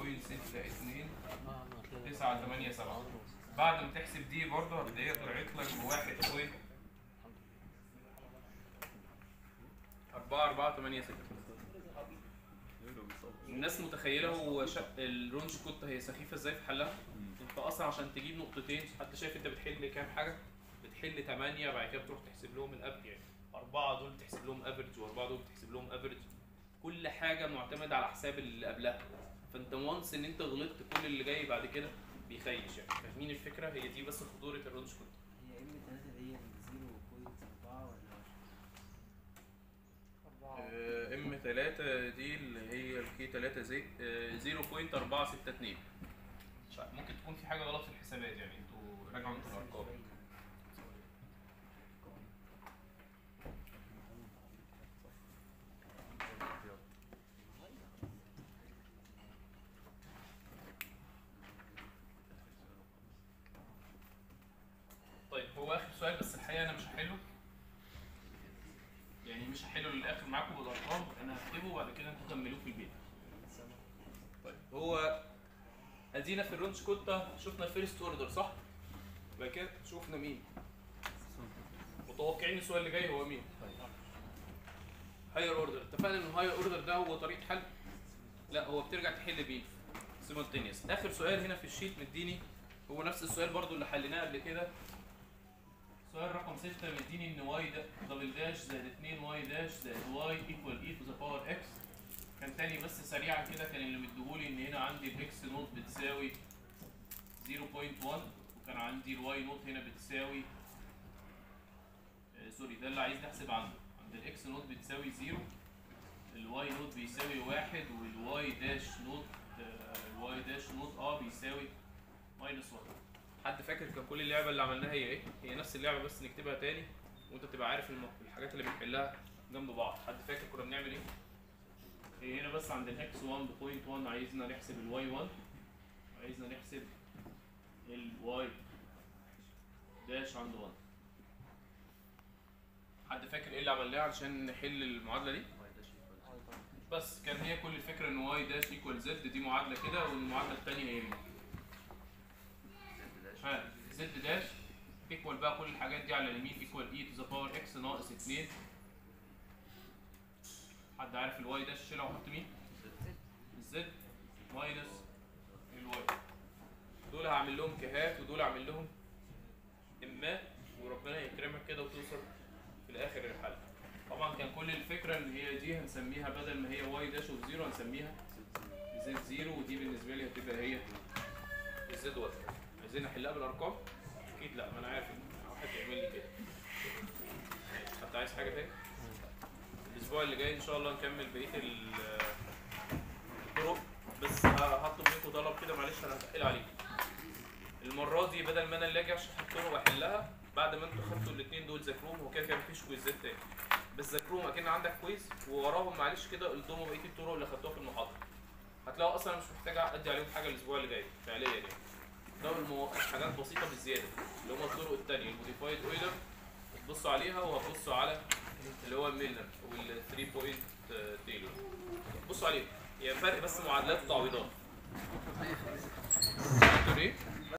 0.62 تسعة تمانية سبعة بعد ما تحسب دي برضه هتلاقيها طلعت لك بواحد بوينت أربعة أربعة تمانية ستة الناس متخيلة هو شا... الرونج كوت هي سخيفة ازاي في حلها؟ انت اصلا عشان تجيب نقطتين حد شايف انت بتحل كام حاجة؟ بتحل تمانية بعد كده بتروح تحسب لهم الاب يعني أربعة دول بتحسب لهم افريج وأربعة دول بتحسب لهم افريج كل حاجة معتمدة على حساب اللي قبلها فانت وانس ان انت غلطت كل اللي جاي بعد كده بيخيش يعني فاهمين الفكره هي دي بس خطوره الرونش كود هي ام 3 دي زيرو بوينت 4 ولا ام 3 دي اللي هي الكي 3 زي آه، 0.462 مش عارف، ممكن تكون في حاجه غلط في الحسابات يعني انتوا راجعوا انتوا الارقام طيب هو اخر سؤال بس الحقيقه انا مش هحله يعني مش هحله للاخر معاكم بالارقام انا هكتبه وبعد كده انتوا كملوه في البيت طيب هو ادينا في الرونش كوتا شفنا الفيرست اوردر صح؟ بعد كده شفنا مين؟ متوقعين السؤال اللي جاي هو مين؟ هاير اوردر اتفقنا ان الهاير اوردر ده هو طريقه حل لا هو بترجع تحل بيه سيمultaneous اخر سؤال هنا في الشيت مديني هو نفس السؤال برضو اللي حليناه قبل كده سؤال رقم 6 مديني ان واي ده دبل داش زائد 2 واي داش زائد واي ايكوال اي تو ذا باور اكس كان تاني بس سريعا كده كان اللي مديهولي ان هنا عندي الاكس نوت بتساوي 0.1 وكان عندي الواي نوت هنا بتساوي آه سوري ده اللي عايز نحسب عنده عند الاكس نوت بتساوي 0 الواي نوت بيساوي واحد والواي داش نوت آه، الواي داش نوت اه بيساوي ماينس 1 حد فاكر كان كل اللعبه اللي عملناها هي ايه؟ هي نفس اللعبه بس نكتبها تاني وانت تبقى عارف الم- الحاجات اللي بنحلها جنب بعض حد فاكر كنا بنعمل ايه؟ هي هنا بس عند الاكس 1 بوينت 1 عايزنا نحسب الواي 1 عايزنا نحسب الواي داش عند 1 حد فاكر ايه اللي عملناه علشان نحل المعادله دي؟ بس كان هي كل الفكره ان واي داش ايكوال زد دي معادله كده والمعادله الثانيه هي مين؟ ها زد داش ايكوال بقى كل الحاجات دي على اليمين ايكوال اي تو ذا باور اكس ناقص 2 حد عارف الواي داش شيلها وحط مين؟ الزد ماينس الواي دول هعمل لهم كهات ودول هعمل لهم امات وربنا يكرمك كده وتوصل في الاخر الحل طبعا كان كل الفكره ان هي دي هنسميها بدل ما هي واي داش اوف زيرو هنسميها زد زيرو ودي بالنسبه لي هتبقى هي الزد واحد عايزين نحلها بالارقام اكيد لا ما انا عارف ان واحد يعمل لي كده حد عايز حاجه تاني الاسبوع اللي جاي ان شاء الله نكمل بقيه ال- الطرق بس هطلب منكم لكم طلب كده معلش انا هتقل عليكم المره دي بدل ما انا اللي اجي اشرح الطرق واحلها بعد ما انتوا خدتوا الاثنين دول ذاكروهم هو كده كده مفيش كويزات تاني بس ذاكروهم اكن عندك كويز ووراهم معلش كده قلتهم بقيه الطرق اللي خدتوها في المحاضره هتلاقوا اصلا أنا مش محتاج ادي عليهم حاجه الاسبوع اللي جاي فعليا يعني ده المو... حاجات بسيطه بالزياده اللي هم الطرق الثانيه الموديفايد اويلر هتبصوا عليها وهتبصوا على اللي هو الميلنر وال 3 بوينت تيلور بصوا عليهم يعني فرق بس معادلات وتعويضات. دكتور ايه؟